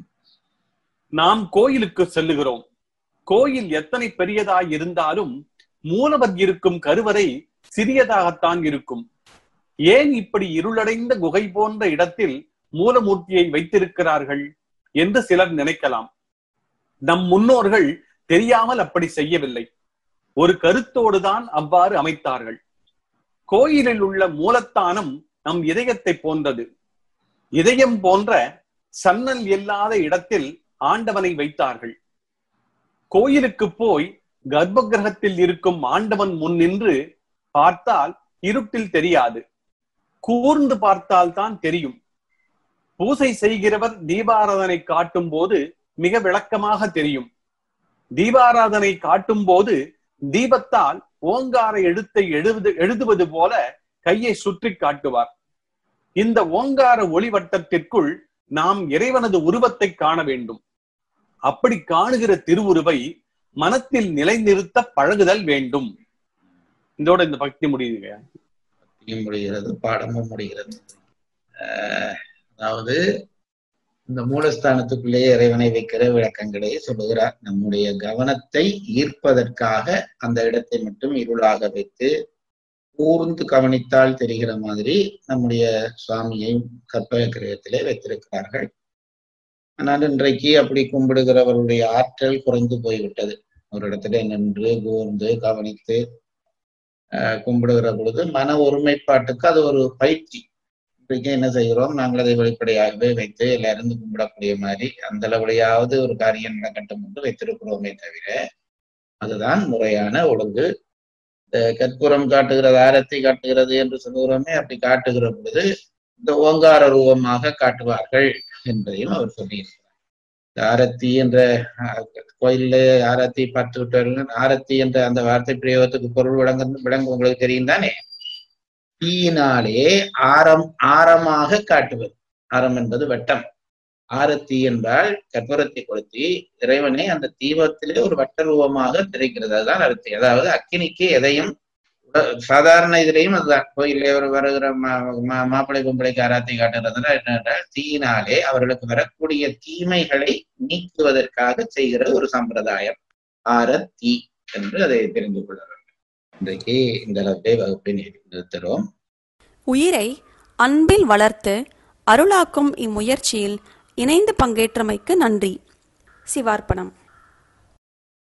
நாம் கோயிலுக்கு செல்லுகிறோம் கோயில் எத்தனை பெரியதாய் இருந்தாலும் மூலவர் இருக்கும் கருவறை சிறியதாகத்தான் இருக்கும் ஏன் இப்படி இருளடைந்த குகை போன்ற இடத்தில் மூலமூர்த்தியை வைத்திருக்கிறார்கள் என்று சிலர் நினைக்கலாம் நம் முன்னோர்கள் தெரியாமல் அப்படி செய்யவில்லை ஒரு கருத்தோடுதான் அவ்வாறு அமைத்தார்கள் கோயிலில் உள்ள மூலத்தானம் நம் இதயத்தை போன்றது இதயம் போன்ற சன்னல் இல்லாத இடத்தில் ஆண்டவனை வைத்தார்கள் கோயிலுக்கு போய் கர்ப்ப கிரகத்தில் இருக்கும் ஆண்டவன் முன் நின்று பார்த்தால் இருட்டில் தெரியாது கூர்ந்து பார்த்தால் தான் தெரியும் பூசை செய்கிறவர் தீபாராதனை காட்டும் போது மிக விளக்கமாக தெரியும் தீபாராதனை காட்டும் போது தீபத்தால் ஓங்கார எழுத்தை எழுது எழுதுவது போல கையை சுற்றி காட்டுவார் இந்த ஓங்கார ஒளிவட்டத்திற்குள் நாம் இறைவனது உருவத்தை காண வேண்டும் அப்படி காணுகிற திருவுருவை மனத்தில் நிலைநிறுத்த பழகுதல் வேண்டும் இதோட இந்த பக்தி முடியுதுங்க பக்தியும் முடிகிறது பாடமும் முடிகிறது ஆஹ் அதாவது இந்த மூலஸ்தானத்துக்குள்ளே இறைவனை வைக்கிற விளக்கங்களை சொல்லுகிறார் நம்முடைய கவனத்தை ஈர்ப்பதற்காக அந்த இடத்தை மட்டும் இருளாக வைத்து கூர்ந்து கவனித்தால் தெரிகிற மாதிரி நம்முடைய சுவாமியை கற்பக கிரகத்திலே வைத்திருக்கிறார்கள் ஆனால் இன்றைக்கு அப்படி கும்பிடுகிறவருடைய ஆற்றல் குறைந்து போய்விட்டது ஒரு இடத்துல நின்று கூர்ந்து கவனித்து ஆஹ் கும்பிடுகிற பொழுது மன ஒருமைப்பாட்டுக்கு அது ஒரு பயிற்சி இன்றைக்கு என்ன செய்கிறோம் நாங்கள் அதை வெளிப்படையாகவே வைத்து எல்லாரும் கும்பிடக்கூடிய மாதிரி அந்த அளவுலையாவது ஒரு காரியம் நடக்கட்டும் என்று வைத்திருக்கிறோமே தவிர அதுதான் முறையான ஒழுங்கு இந்த கற்பூரம் காட்டுகிறது ஆரத்தி காட்டுகிறது என்று சொல்லுகிறோமே அப்படி காட்டுகிற பொழுது இந்த ஓங்கார ரூபமாக காட்டுவார்கள் என்பதையும் அவர் சொல்லியிருக்கிறார் இந்த ஆரத்தி என்ற அஹ், கோயில்ல ஆரத்தி பார்த்து விட்டார்கள் ஆரத்தி என்ற அந்த வார்த்தை பிரயோகத்துக்கு பொருள் விளங்க விளங்க உங்களுக்கு தெரியும் தானே தீயினாலே ஆரம் ஆரமாக காட்டுவது ஆரம் என்பது வட்டம் ஆரத்தி என்றால் கற்பூரத்தை கொளுத்தி இறைவனை அந்த தீபத்திலே ஒரு வட்ட ரூபமாக தெரிகிறது அதுதான் அர்த்தி அதாவது அக்கினிக்கு எதையும் உட- சாதாரண இதுலயும் அதுதான் கோயிலே ஒரு வருகிற மா- மா- மாப்பிள்ளை பொம்பளைக்கு ஆராத்தி காட்டுறதுனா என்னென்றால் தீயினாலே அவர்களுக்கு வரக்கூடிய தீமைகளை நீக்குவதற்காக செய்கிற ஒரு சம்பிரதாயம் ஆரத்தி என்று அதை தெரிந்து கொள்ள வேண்டும் இன்றைக்கு இந்த அளவிலே வகுப்பை நிறு- நிறுத்துகிறோம் உயிரை அன்பில் வளர்த்து அருளாக்கும் இம்முயற்சியில் இணைந்து பங்கேற்றமைக்கு நன்றி சிவார்ப்பணம்